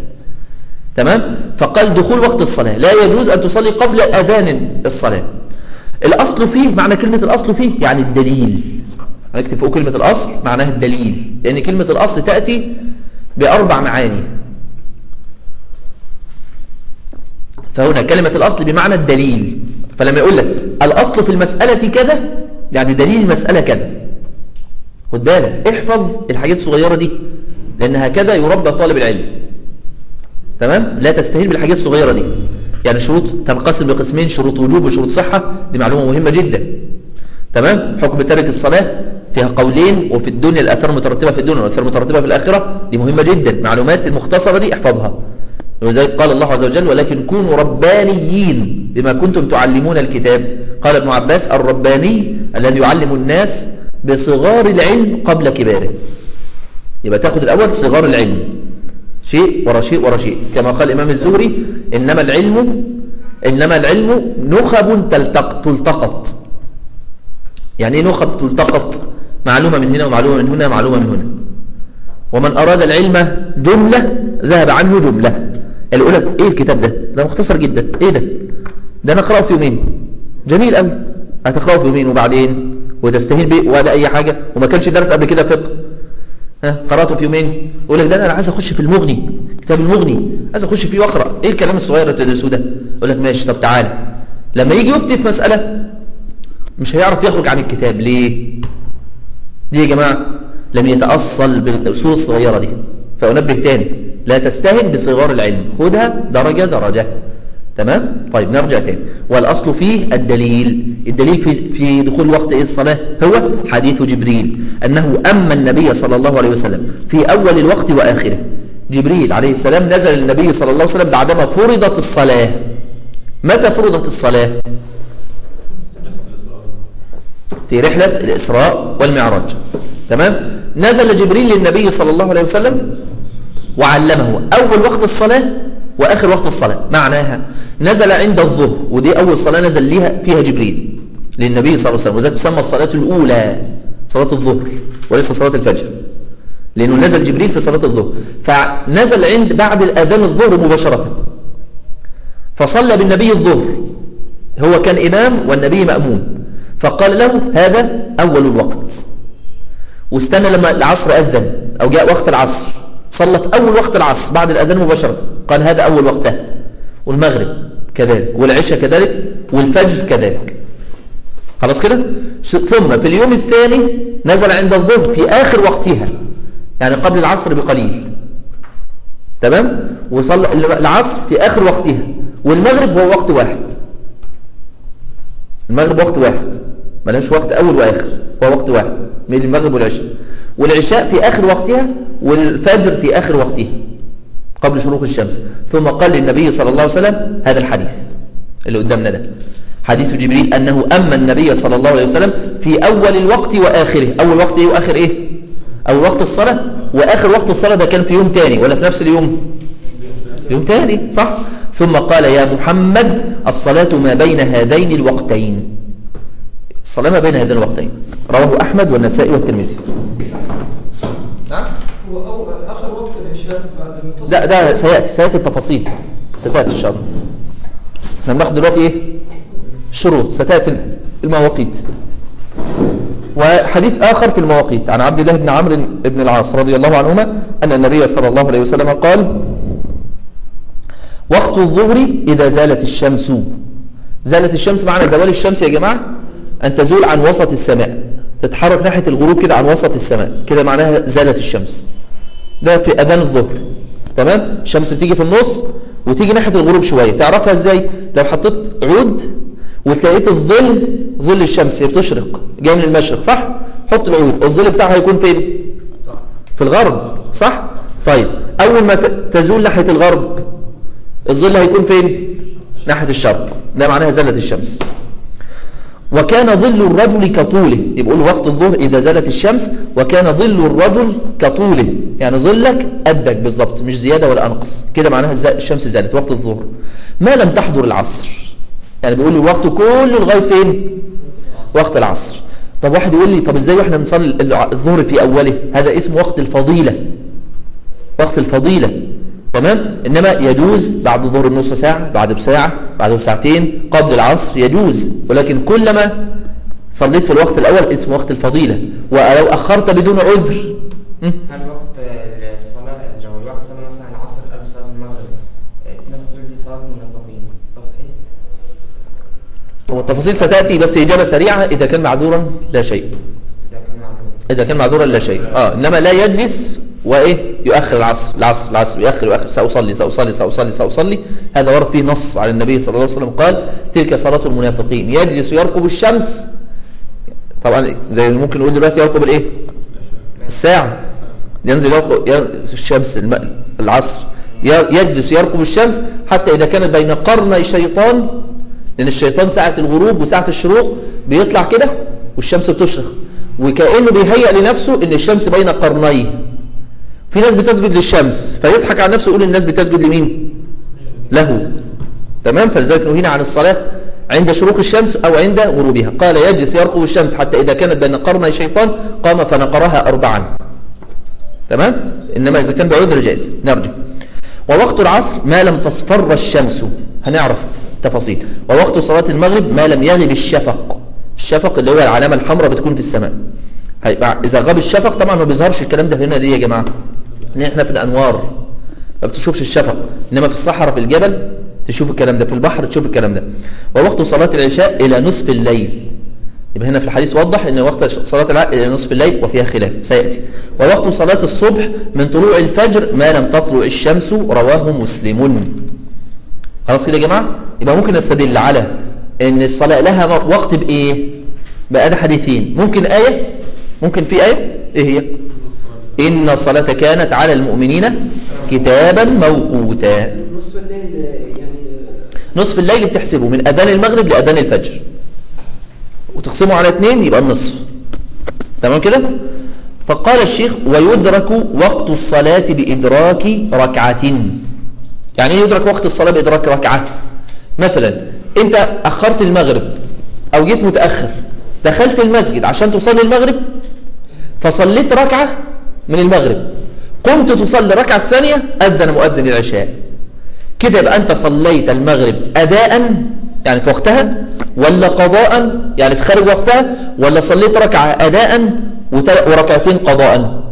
تمام فقال دخول وقت الصلاة لا يجوز أن تصلي قبل أذان الصلاة الأصل فيه معنى كلمة الأصل فيه يعني الدليل هنكتب فوق كلمة الأصل معناها الدليل لأن كلمة الأصل تأتي بأربع معاني فهنا كلمة الأصل بمعنى الدليل فلما يقول لك الأصل في المسألة كذا يعني دليل المسألة كذا خد بالك احفظ الحاجات الصغيرة دي لأن هكذا يربى طالب العلم تمام لا تستهين بالحاجات الصغيرة دي يعني شروط تنقسم لقسمين شروط وجوب وشروط صحة دي معلومة مهمة جدا تمام حكم ترك الصلاة فيها قولين وفي الدنيا الآثار مترتبة في الدنيا والآثار مترتبة في الآخرة دي مهمة جدا معلومات المختصرة دي احفظها ولذلك قال الله عز وجل ولكن كونوا ربانيين بما كنتم تعلمون الكتاب قال ابن عباس الرباني الذي يعلم الناس بصغار العلم قبل كباره يبقى تاخد الأول صغار العلم شيء ورا شيء ورا شيء كما قال الإمام الزهري إنما العلم إنما العلم نخب تلتق تلتقط يعني ايه نخب تلتقط معلومة من هنا ومعلومة من هنا ومعلومة من هنا ومن أراد العلم جملة ذهب عنه جملة اللي يقول لك ايه الكتاب ده ده مختصر جدا ايه ده ده انا اقراه في يومين جميل قوي هتقراه في يومين وبعدين وتستهين بيه ولا اي حاجة وما كانش درس قبل كده فقه ها قراته في يومين يقول لك ده انا عايز اخش في المغني كتاب المغني عايز اخش فيه واقرا ايه الكلام الصغير اللي بتدرسوه ده يقول لك ماشي طب تعالى لما يجي يفتي في مسألة مش هيعرف يخرج عن الكتاب ليه ليه يا جماعة لم يتأصل بالأصول الصغيرة دي فأنبه تاني لا تستهن بصغار العلم خدها درجة درجة تمام طيب نرجع تاني والأصل فيه الدليل الدليل في, في دخول وقت إيه الصلاة هو حديث جبريل أنه أما النبي صلى الله عليه وسلم في أول الوقت وآخره جبريل عليه السلام نزل النبي صلى الله عليه وسلم بعدما فرضت الصلاة متى فرضت الصلاة في رحلة الإسراء والمعراج تمام نزل جبريل للنبي صلى الله عليه وسلم وعلمه أول وقت الصلاة وآخر وقت الصلاة معناها نزل عند الظهر ودي أول صلاة نزل ليها فيها جبريل للنبي صلى الله عليه وسلم وذلك تسمى الصلاة الأولى صلاة الظهر وليس صلاة الفجر لأنه نزل جبريل في صلاة الظهر فنزل عند بعد الأذان الظهر مباشرة فصلى بالنبي الظهر هو كان إمام والنبي مأموم فقال له هذا أول الوقت واستنى لما العصر أذن أو جاء وقت العصر صلى في أول وقت العصر بعد الأذان مباشرة قال هذا أول وقته والمغرب كذلك والعشاء كذلك والفجر كذلك خلاص كده ثم في اليوم الثاني نزل عند الظهر في آخر وقتها يعني قبل العصر بقليل تمام وصلى العصر في آخر وقتها والمغرب هو وقت واحد المغرب وقت واحد ملاش وقت أول وآخر هو وقت واحد من المغرب والعشاء والعشاء في آخر وقتها والفجر في آخر وقتها قبل شروق الشمس ثم قال للنبي صلى الله عليه وسلم هذا الحديث اللي قدامنا ده حديث جبريل أنه أما النبي صلى الله عليه وسلم في أول الوقت وآخره أول وقت إيه وآخر إيه أول وقت الصلاة وآخر وقت الصلاة ده كان في يوم تاني ولا في نفس اليوم يوم تاني صح ثم قال يا محمد الصلاة ما بين هذين الوقتين الصلاة ما بين هذين الوقتين رواه أحمد والنسائي والترمذي نعم هو أول آخر وقت العشاء بعد المنتصف لا ده سيأتي سيأتي التفاصيل ستأتي إن شاء الله احنا بناخد دلوقتي إيه الشروط ستأتي المواقيت وحديث آخر في المواقيت عن عبد الله بن عمرو بن العاص رضي الله عنهما أن النبي صلى الله عليه وسلم قال وقت الظهر إذا زالت الشمس زالت الشمس معنى زوال الشمس يا جماعة أن تزول عن وسط السماء تتحرك ناحية الغروب كده عن وسط السماء كده معناها زالت الشمس ده في أذان الظهر تمام الشمس بتيجي في النص وتيجي ناحية الغروب شوية تعرفها ازاي لو حطيت عود وتلاقيت الظل ظل الشمس هي بتشرق جاي من المشرق صح حط العود الظل بتاعها هيكون فين في الغرب صح طيب أول ما تزول ناحية الغرب الظل هيكون فين ناحية الشرق ده معناها زالت الشمس وكان ظل الرجل كطوله يبقى وقت الظهر إذا زالت الشمس وكان ظل الرجل كطوله يعني ظلك قدك بالظبط مش زيادة ولا أنقص كده معناها الشمس زالت وقت الظهر ما لم تحضر العصر يعني بيقول لي الوقت كله لغاية فين وقت العصر طب واحد يقول لي طب ازاي واحنا بنصلي الظهر في أوله هذا اسم وقت الفضيلة وقت الفضيلة تمام إنما يجوز بعد ظهر نصف ساعة بعد بساعة بعد بساعتين قبل العصر يجوز ولكن كلما صليت في الوقت الأول اسمه وقت الفضيلة ولو أخرت بدون عذر م? هل وقت الصلاة لو الواحد صلى مثلا العصر قبل صلاة المغرب آه، في ناس بتقول دي صلاة المنافقين هو التفاصيل ستأتي بس إجابة سريعة إذا كان معذورا لا شيء إذا كان معذورا لا شيء آه إنما لا يجلس وإيه يؤخر العصر العصر العصر يؤخر يؤخر سأصلي سأصلي سأصلي سأصلي هذا ورد فيه نص على النبي صلى الله عليه وسلم قال تلك صلاة المنافقين يجلس يرقب الشمس طبعا زي اللي ممكن نقول دلوقتي يرقب الإيه الساعة ينزل يرقب ي- الشمس الم- العصر ي- يجلس يرقب الشمس حتى إذا كانت بين قرني الشيطان لأن الشيطان ساعة الغروب وساعة الشروق بيطلع كده والشمس بتشرق وكأنه بيهيأ لنفسه إن الشمس بين قرنيه في ناس بتسجد للشمس فيضحك على نفسه يقول الناس بتسجد لمين له تمام فلذلك نهينا عن الصلاة عند شروق الشمس أو عند غروبها قال يجلس يرقب الشمس حتى إذا كانت بين قرني شيطان قام فنقرها أربعا تمام إنما إذا كان بعذر جائز نرجع ووقت العصر ما لم تصفر الشمس هنعرف تفاصيل ووقت صلاة المغرب ما لم يغب الشفق الشفق اللي هو العلامة الحمراء بتكون في السماء هيبقى إذا غاب الشفق طبعا ما بيظهرش الكلام ده هنا دي يا جماعة إن إحنا في الأنوار ما بتشوفش الشفق إنما في الصحراء في الجبل تشوف الكلام ده في البحر تشوف الكلام ده ووقت صلاة العشاء إلى نصف الليل يبقى هنا في الحديث وضح ان وقت صلاة العشاء الى نصف الليل وفيها خلاف سيأتي ووقت صلاة الصبح من طلوع الفجر ما لم تطلع الشمس رواه مسلم خلاص كده يا جماعة يبقى ممكن نستدل على ان الصلاة لها وقت بايه بقى ده حديثين ممكن آية ممكن في آية ايه هي إن الصلاة كانت على المؤمنين كتابا موقوتا نصف الليل يعني نصف الليل بتحسبه من أذان المغرب لأذان الفجر وتقسمه على اثنين يبقى النصف تمام كده فقال الشيخ ويدرك وقت الصلاة بإدراك ركعة يعني ايه يدرك وقت الصلاة بإدراك ركعة مثلا انت أخرت المغرب أو جيت متأخر دخلت المسجد عشان تصلي المغرب فصليت ركعة من المغرب قمت تصلي الركعة الثانية أذن مؤذن العشاء كده يبقى أنت صليت المغرب أداء يعني في وقتها ولا قضاء يعني في خارج وقتها ولا صليت ركعة أداء وت- وركعتين قضاء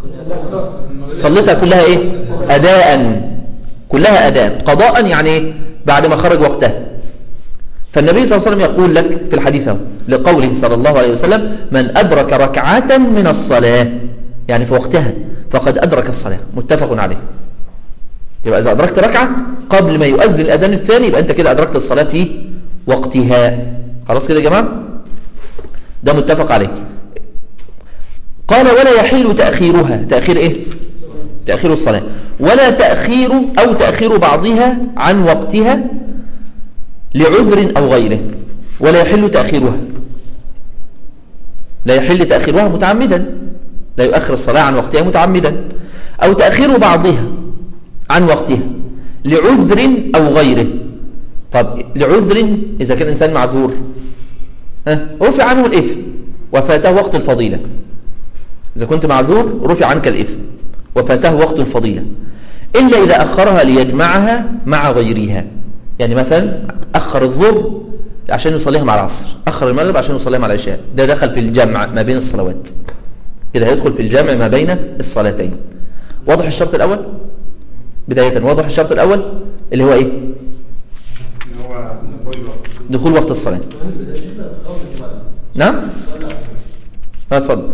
صليتها كلها إيه أداء كلها أداء قضاء يعني إيه بعد ما خرج وقتها فالنبي صلى الله عليه وسلم يقول لك في الحديث أهو، لقوله صلى الله عليه وسلم من أدرك ركعة من الصلاة يعني في وقتها فقد أدرك الصلاة متفق عليه يبقى إذا أدركت ركعة قبل ما يؤذن الأذان الثاني يبقى أنت كده أدركت الصلاة في وقتها خلاص كده يا جماعة ده متفق عليه قال ولا يحل تأخيرها تأخير إيه تأخير الصلاة ولا تأخير أو تأخير بعضها عن وقتها لعذر أو غيره ولا يحل تأخيرها لا يحل تأخيرها متعمدا لا يؤخر الصلاة عن وقتها متعمدا أو تأخير بعضها عن وقتها لعذر أو غيره طب لعذر إذا كان إنسان معذور ها رفع عنه الإثم وفاته وقت الفضيلة إذا كنت معذور رفع عنك الإثم وفاته وقت الفضيلة إلا إذا أخرها ليجمعها مع غيرها يعني مثلا أخر الظهر عشان يصليها مع العصر أخر المغرب عشان يصليها مع العشاء ده دخل في الجمع ما بين الصلوات كده هيدخل في الجمع ما بين الصلاتين واضح الشرط الأول بداية واضح الشرط الأول اللي هو إيه اللي هو دخول الوقت دخول وقت الصلاة نعم ها اتفضل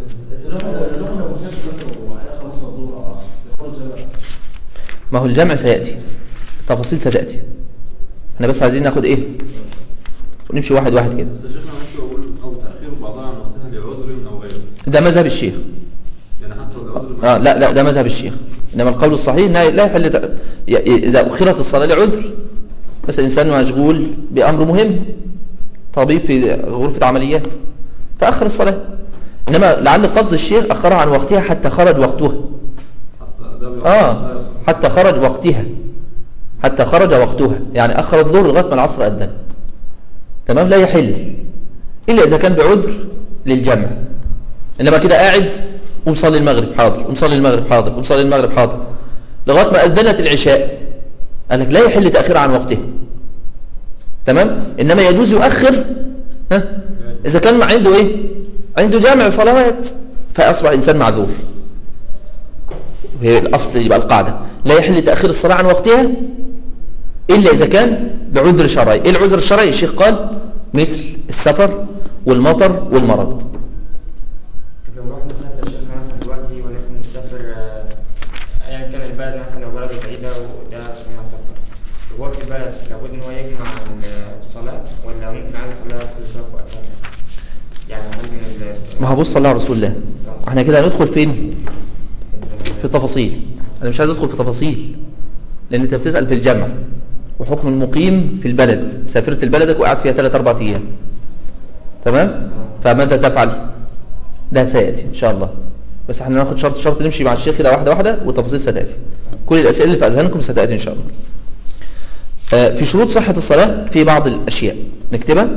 ما هو الجمع سيأتي التفاصيل ستأتي احنا بس عايزين ناخد ايه ونمشي واحد واحد كده بس شيخنا ماشي بقول او تاخير بعضها عن وقتها لعذر او غيره ده مذهب الشيخ يعني حتى لو العذر اه لا لا ده مذهب الشيخ انما القول الصحيح لا لا يحل ت- ي- اذا اخرت الصلاه لعذر بس الانسان مشغول بامر مهم طبيب في غرفه عمليات فاخر الصلاه انما لعل قصد الشيخ اخرها عن وقتها حتى خرج وقتها حتى ده بيبقى- اه حتى خرج وقتها حتى خرج وقتها يعني اخر الظهر لغايه ما العصر اذن تمام لا يحل الا اذا كان بعذر للجمع انما كده قاعد ومصلي المغرب حاضر ومصلي المغرب حاضر ومصلي المغرب حاضر لغايه ما اذنت العشاء قال لك لا يحل تاخير عن وقته تمام انما يجوز يؤخر ها اذا كان عنده ايه عنده جامع صلوات فاصبح انسان معذور وهي الاصل يبقى القاعده لا يحل تاخير الصلاه عن وقتها الا اذا كان بعذر شرعي ايه العذر الشرعي الشيخ قال مثل السفر والمطر والمرض طب لو رحنا نسافر يا شيخنا مثلا دلوقتي ولكن نسافر آه، ايا كان البلد مثلا لو بلد بعيدة وده اسمها سفر وهو في البلد لابد ان هو يجمع الصلاة ولا ممكن عايز يصليها كل صلاة في وقتها؟ يعني ممكن ال- ما هو بص الله على رسول الله احنا كده هندخل فين في التفاصيل انا مش عايز ادخل في تفاصيل لان انت بتسال في الجمع وحكم المقيم في البلد سافرت لبلدك وقعدت فيها 3 4 ايام تمام فماذا تفعل ده سياتي ان شاء الله بس احنا ناخد شرط شرط نمشي مع الشيخ كده واحده واحده والتفاصيل ستاتي كل الاسئله اللي في اذهانكم ستاتي ان شاء الله آه، في شروط صحه الصلاه في بعض الاشياء نكتبها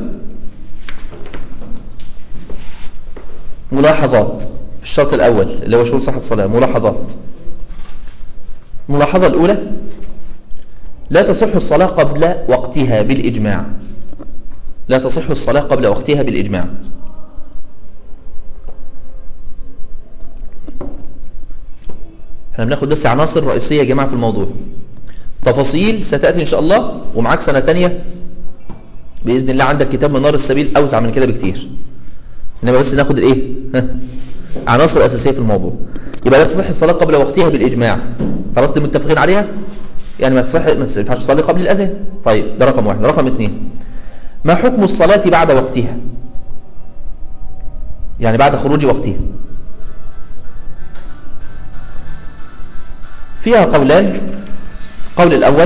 ملاحظات في الشرط الأول اللي هو شروط صحة الصلاة ملاحظات الملاحظة الأولى لا تصح الصلاة قبل وقتها بالإجماع لا تصح الصلاة قبل وقتها بالإجماع احنا بناخد بس عناصر رئيسية يا جماعة في الموضوع تفاصيل ستأتي إن شاء الله ومعاك سنة تانية بإذن الله عندك كتاب منار السبيل أوسع من كده بكتير انما بس ناخد الايه ها عناصر اساسيه في الموضوع يبقى لا تصح الصلاه قبل وقتها بالاجماع خلاص دي متفقين عليها يعني ما تصح ما ينفعش تصلي قبل الاذان طيب ده رقم واحد رقم اثنين ما حكم الصلاه بعد وقتها يعني بعد خروج وقتها فيها قولان قول الاول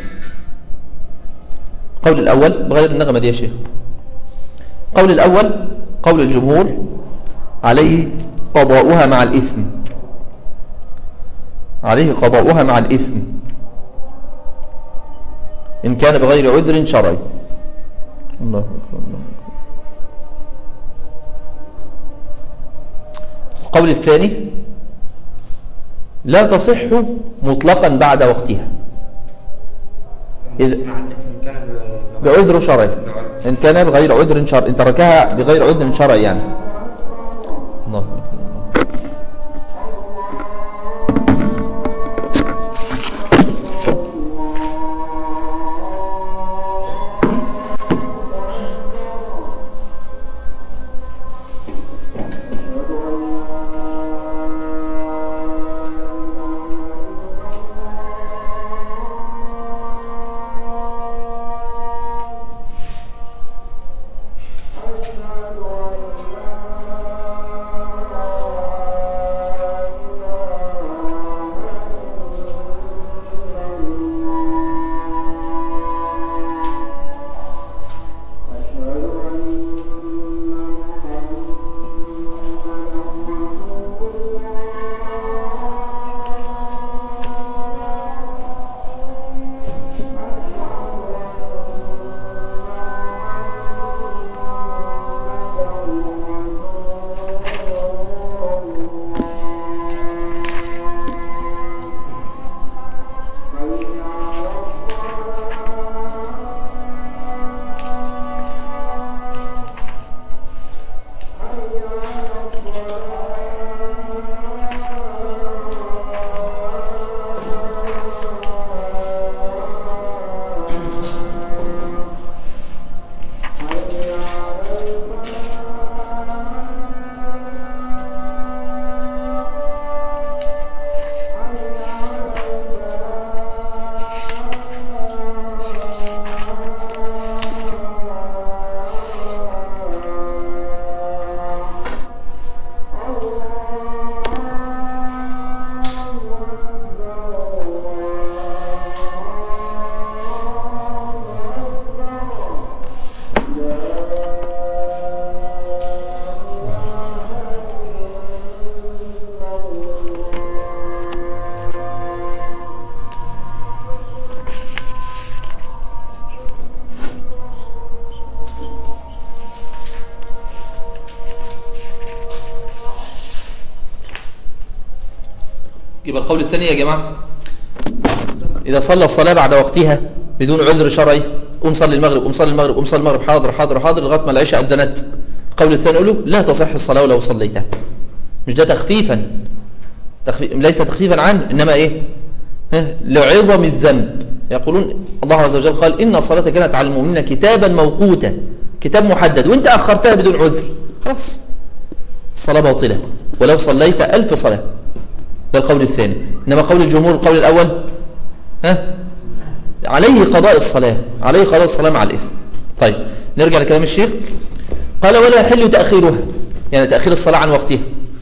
قول الاول بغير النغمه دي يا شيخ قول الأول قول الجمهور عليه قضاؤها مع الإثم عليه قضاؤها مع الإثم إن كان بغير عذر شرعي الله أكبر الله أكبر. القول الثاني لا تصح مطلقا بعد وقتها إذ مع الاسم إن كان ب- بعذر شرعي بعذر. إن كان بغير عذر شرعي إن تركها بغير عذر شرعي يعني الله أكبر. يبقى القول الثاني يا جماعة إذا صلى الصلاة بعد وقتها بدون عذر شرعي قوم صلي المغرب قوم صلي المغرب قوم صلي المغرب حاضر حاضر حاضر لغاية ما العشاء أذنت القول الثاني يقول له لا تصح الصلاة ولو صليتها مش ده تخفيفا تخفيف ليس تخفيفا عنه إنما إيه ها؟ لعظم الذنب يقولون الله عز وجل قال إن الصلاة كانت على المؤمنين كتابا موقوتا كتاب محدد وانت أخرتها بدون عذر خلاص الصلاة باطلة ولو صليت ألف صلاة ده القول الثاني إنما قول الجمهور القول الأول ها عليه قضاء الصلاة عليه قضاء الصلاة مع الإثم طيب نرجع لكلام الشيخ قال ولا يحل تأخيرها يعني تأخير الصلاة عن وقتها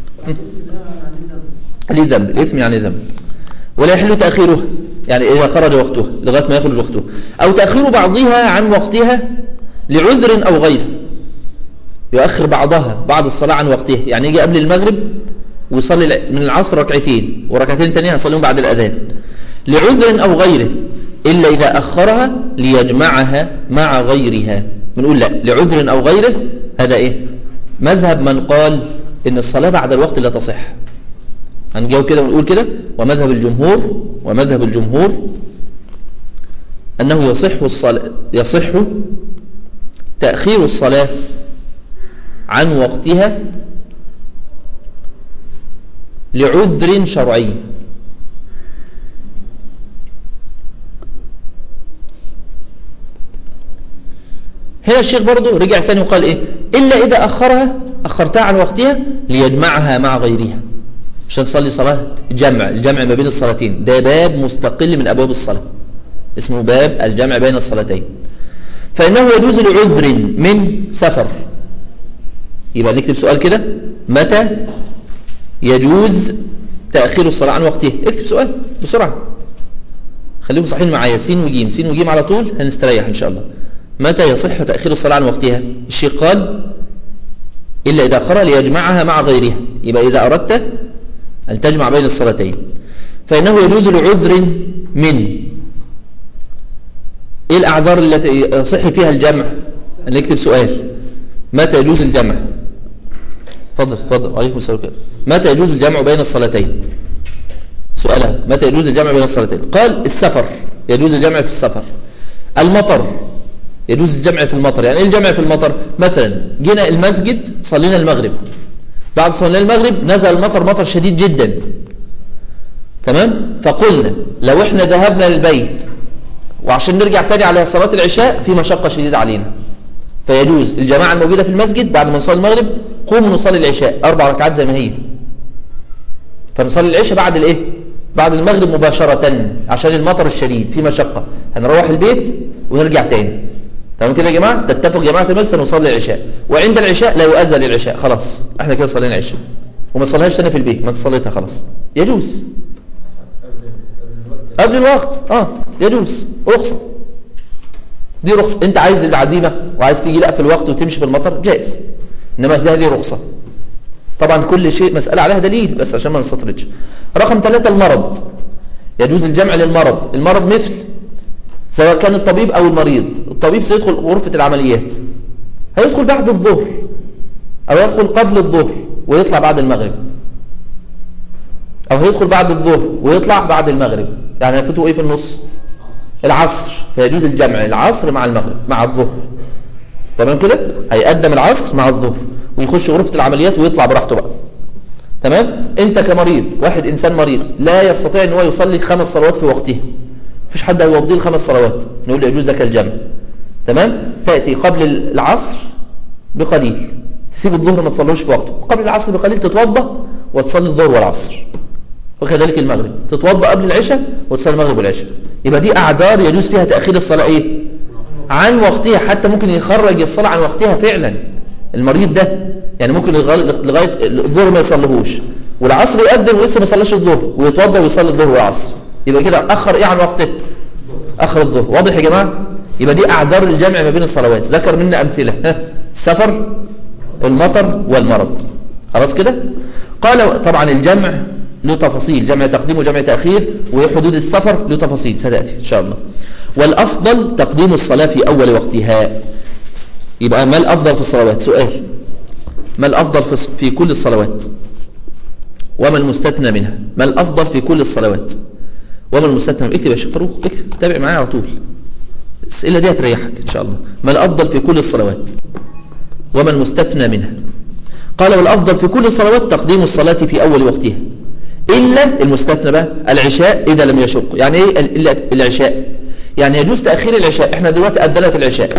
ليه ذنب الإثم يعني ذنب ولا يحل تأخيرها يعني إذا خرج وقتها لغاية ما يخرج وقتها أو تأخير بعضها عن وقتها لعذر أو غيره يؤخر بعضها بعض الصلاة عن وقتها يعني يجي قبل المغرب ويصلي من العصر ركعتين وركعتين تانية يصليهم بعد الأذان لعذر أو غيره إلا إذا أخرها ليجمعها مع غيرها بنقول لا لعذر أو غيره هذا إيه مذهب من قال إن الصلاة بعد الوقت لا تصح هنجاوب كده ونقول كده ومذهب الجمهور ومذهب الجمهور أنه يصح الصلاة يصح تأخير الصلاة عن وقتها لعذر شرعي هنا الشيخ برضه رجع تاني وقال ايه إلا إذا أخرها أخرتها عن وقتها ليجمعها مع غيرها عشان تصلي صلاة جمع الجمع ما بين الصلاتين ده باب مستقل من أبواب الصلاة اسمه باب الجمع بين الصلاتين فإنه يجوز لعذر من سفر يبقى نكتب سؤال كده متى يجوز تأخير الصلاة عن وقتها اكتب سؤال بسرعة خليكم صحيين معايا سين وجيم سين وجيم على طول هنستريح إن شاء الله متى يصح تأخير الصلاة عن وقتها الشيخ قال إلا إذا أخرها ليجمعها مع غيرها يبقى إذا أردت أن تجمع بين الصلاتين فإنه يجوز لعذر من إيه الأعذار التي يصح فيها الجمع نكتب سؤال متى يجوز الجمع تفضل تفضل عليكم السلام كده متى يجوز الجمع بين الصلاتين سؤالها متى يجوز الجمع بين الصلاتين قال السفر يجوز الجمع في السفر المطر يجوز الجمع في المطر يعني ايه الجمع في المطر مثلا جينا المسجد صلينا المغرب بعد صلينا المغرب نزل المطر مطر شديد جدا تمام فقلنا لو احنا ذهبنا للبيت وعشان نرجع تاني على صلاة العشاء في مشقة شديدة علينا فيجوز الجماعة الموجودة في المسجد بعد ما نصلي المغرب قوموا نصلي العشاء أربع ركعات زي ما هي فنصلي العشاء بعد الايه بعد المغرب مباشرة عشان المطر الشديد في مشقة هنروح البيت ونرجع تاني تمام كده يا جماعة تتفق جماعة المسجد نصلي العشاء وعند العشاء لا يؤذن للعشاء خلاص احنا كده صلينا العشاء وما تصليهاش تاني في البيت ما تصليتها خلاص يجوز قبل الوقت اه يجوز رخصة دي رخصة انت عايز العزيمة وعايز تيجي لا في الوقت وتمشي في المطر جائز انما ده دي رخصة طبعا كل شيء مسألة عليها دليل بس عشان ما نستطردش رقم ثلاثة المرض يجوز الجمع للمرض المرض مثل سواء كان الطبيب أو المريض الطبيب سيدخل غرفة العمليات هيدخل بعد الظهر أو يدخل قبل الظهر ويطلع بعد المغرب أو هيدخل بعد الظهر ويطلع بعد المغرب يعني هيفوتوا إيه في النص العصر فيجوز الجمع العصر مع المغرب مع الظهر تمام كده هيقدم العصر مع الظهر ويخش غرفة العمليات ويطلع براحته بقى تمام انت كمريض واحد انسان مريض لا يستطيع ان هو يصلي خمس صلوات في وقتها مفيش حد هيوضيه الخمس صلوات نقول له يجوز لك الجمع تمام تأتي قبل العصر بقليل تسيب الظهر ما تصلوش في وقته قبل العصر بقليل تتوضا وتصلي الظهر والعصر وكذلك المغرب تتوضا قبل العشاء وتصلي المغرب والعشاء يبقى دي اعذار يجوز فيها تاخير الصلاه ايه عن وقتها حتى ممكن يخرج الصلاه عن وقتها فعلا المريض ده يعني ممكن لغايه الظهر ما يصليهوش والعصر يقدم ولسه ما صلاش الظهر ويتوضا ويصلي الظهر والعصر يبقى كده اخر ايه عن وقته اخر الظهر واضح يا جماعه يبقى دي اعذار الجمع ما بين الصلوات ذكر منا امثله ها السفر المطر والمرض خلاص كده قال طبعا الجمع له تفاصيل جمع تقديم وجمع تاخير وحدود السفر له تفاصيل ستاتي ان شاء الله والافضل تقديم الصلاه في اول وقتها يبقى ما الافضل في الصلوات سؤال ما الافضل في في كل الصلوات وما المستثنى منها ما الافضل في كل الصلوات وما المستثنى اكتب يا شيخ فاروق اكتب تابع معايا على طول الاسئله دي هتريحك ان شاء الله ما الافضل في كل الصلوات وما المستثنى منها قال والافضل في كل الصلوات تقديم الصلاه في اول وقتها الا المستثنى بقى العشاء اذا لم يشق يعني ايه الا العشاء يعني يجوز تاخير العشاء احنا دلوقتي اذنت العشاء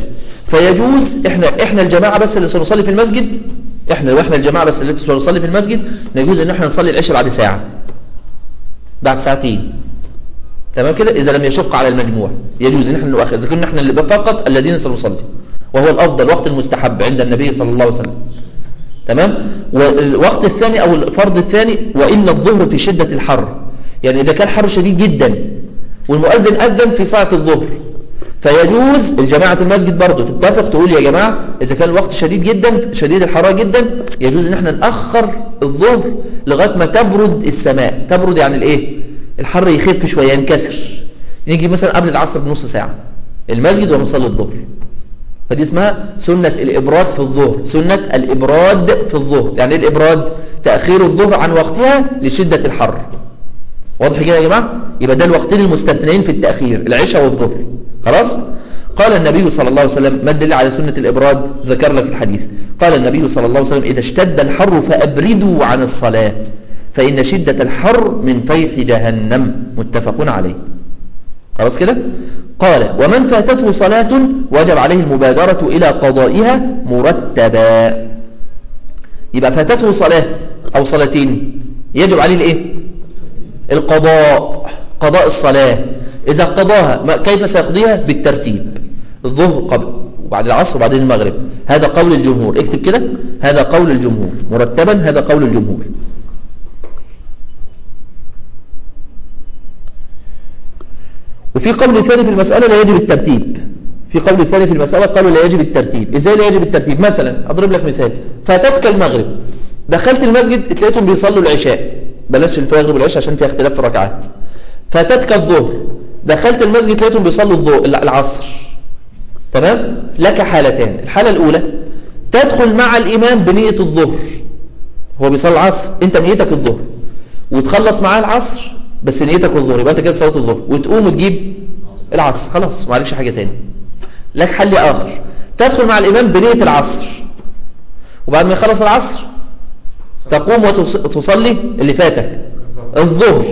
فيجوز احنا احنا الجماعه بس اللي سنصلي في المسجد احنا واحنا الجماعه بس اللي سنصلي في المسجد يجوز ان احنا نصلي العشاء بعد ساعه بعد ساعتين تمام كده اذا لم يشق على المجموع يجوز ان احنا نؤخر اذا كنا احنا اللي فقط الذين سنصلي وهو الافضل وقت المستحب عند النبي صلى الله عليه وسلم تمام والوقت الثاني او الفرض الثاني وان الظهر في شده الحر يعني اذا كان حر شديد جدا والمؤذن اذن في ساعه الظهر فيجوز الجماعة المسجد برضو تتفق تقول يا جماعة إذا كان الوقت شديد جدا شديد الحرارة جدا يجوز إن احنا نأخر الظهر لغاية ما تبرد السماء تبرد يعني الإيه الحر يخف شوية ينكسر نيجي مثلا قبل العصر بنص ساعة المسجد ونصلي الظهر فدي اسمها سنة الإبراد في الظهر سنة الإبراد في الظهر يعني إيه الإبراد تأخير الظهر عن وقتها لشدة الحر واضح كده يا جماعة يبقى ده الوقتين المستثنين في التأخير العشاء والظهر خلاص قال النبي صلى الله عليه وسلم ما الدليل على سنة الإبراد ذكر لك الحديث قال النبي صلى الله عليه وسلم إذا اشتد الحر فأبردوا عن الصلاة فإن شدة الحر من فيح جهنم متفق عليه خلاص كده قال ومن فاتته صلاة وجب عليه المبادرة إلى قضائها مرتبا يبقى فاتته صلاة أو صلاتين يجب عليه الإيه القضاء قضاء الصلاة إذا قضاها ما- كيف سيقضيها بالترتيب الظهر قبل وبعد العصر وبعدين المغرب هذا قول الجمهور اكتب كده هذا قول الجمهور مرتبا هذا قول الجمهور وفي قول ثاني في المسألة لا يجب الترتيب في قول ثاني في المسألة قالوا لا يجب الترتيب ازاي لا يجب الترتيب مثلا اضرب لك مثال فاتتك المغرب دخلت المسجد تلاقيتهم بيصلوا العشاء بلاش المغرب والعشاء عشان فيها اختلاف في الركعات فاتتك الظهر دخلت المسجد لقيتهم بيصلوا الظهر العصر تمام لك حالتان الحالة الأولى تدخل مع الإمام بنية الظهر هو بيصلي العصر انت نيتك الظهر وتخلص معاه العصر بس نيتك الظهر يبقى انت كده صلاه الظهر وتقوم وتجيب العصر خلاص ما عليكش حاجه تاني لك حل اخر تدخل مع الامام بنيه العصر وبعد ما يخلص العصر تقوم وتص- وتصلي اللي فاتك الظهر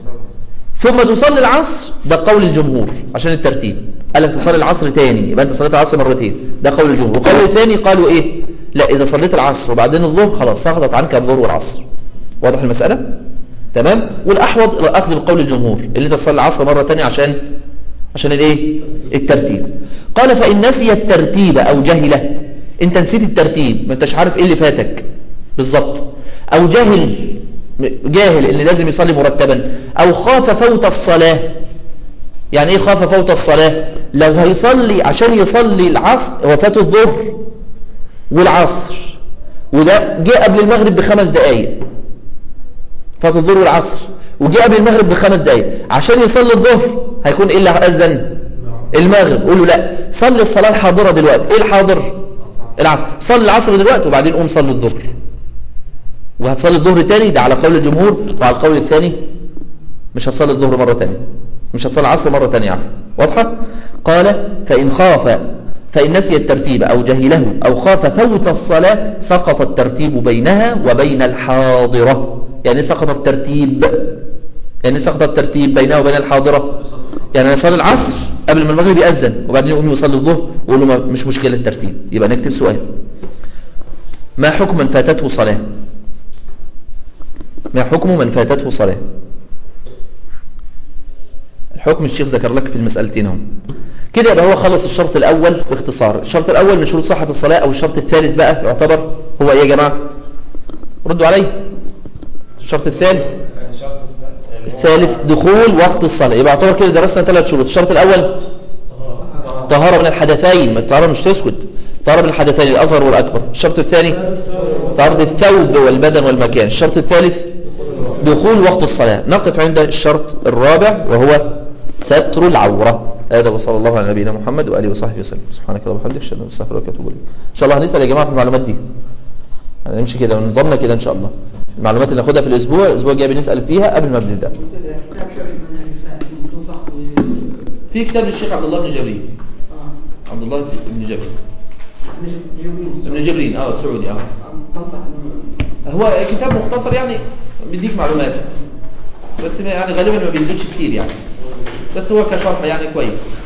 ثم تصلي العصر ده قول الجمهور عشان الترتيب قال لك تصلي العصر تاني يبقى انت صليت العصر مرتين ده قول الجمهور وقول الثاني قالوا ايه لا اذا صليت العصر وبعدين الظهر خلاص سقطت عنك الظهر والعصر واضح المساله تمام والاحوط الاخذ بقول الجمهور اللي انت تصلي العصر مره تانية عشان عشان الايه الترتيب قال فان نسي الترتيب او جهله انت نسيت الترتيب ما انتش عارف ايه اللي فاتك بالظبط او جهل جاهل اللي لازم يصلي مرتبا او خاف فوت الصلاه يعني ايه خاف فوت الصلاه لو هيصلي عشان يصلي العصر هو فاته الظهر والعصر وده جه قبل المغرب بخمس دقائق فات الظهر والعصر وجه قبل المغرب بخمس دقائق عشان يصلي الظهر هيكون ايه اللي اذن المغرب قول له لا صلي الصلاه الحاضره دلوقتي ايه الحاضر العصر صلي العصر دلوقتي وبعدين قوم صلي الظهر وهتصلي الظهر تاني ده على قول الجمهور وعلى القول الثاني مش هتصلي الظهر مره تانية مش هتصلي العصر مره تانية عفوا واضحه قال فان خاف فإن نسي الترتيب أو جهله أو خاف فوت الصلاة سقط الترتيب بينها وبين الحاضرة يعني سقط الترتيب يعني سقط الترتيب بينها وبين الحاضرة يعني يصلي العصر قبل ما المغرب يأذن وبعدين يقوم يصلي الظهر ويقول له ما- مش مشكلة الترتيب يبقى نكتب سؤال ما حكم من فاتته صلاة ما حكم من فاتته صلاة الحكم الشيخ ذكر لك في المسألتين هم كده يبقى هو خلص الشرط الأول باختصار الشرط الأول من شروط صحة الصلاة أو الشرط الثالث بقى يعتبر هو إيه يا جماعة ردوا علي الشرط الثالث الثالث دخول وقت الصلاة يبقى يعتبر كده درسنا ثلاث شروط الشرط الأول طهارة من الحدثين ما الطهارة مش تسكت طهارة من الحدثين الأصغر والأكبر الشرط الثاني طهارة الثوب والبدن والمكان الشرط الثالث دخول وقت الصلاة نقف عند الشرط الرابع وهو ستر العورة هذا وصلى الله على نبينا محمد وآله وصحبه وسلم سبحانك اللهم وبحمدك أشهد أن لا إله إلا أنت أستغفرك وأتوب إليك إن شاء الله هنسأل يا جماعة في المعلومات دي هنمشي كده ونظامنا كده إن شاء الله المعلومات اللي ناخدها في الأسبوع الأسبوع الجاي بنسأل فيها قبل ما بنبدأ كتاب شرح منهج السائل تنصح ب- في كتاب للشيخ عبد الله بن جبريل آه. عبد الله بن جبريل مش جبريل ابن جبريل اه السعودي اه تنصح إنه- هو كتاب مختصر يعني بيديك معلومات بس يعني غالبا ما بينزلش كتير يعني بس هو كشرح يعني كويس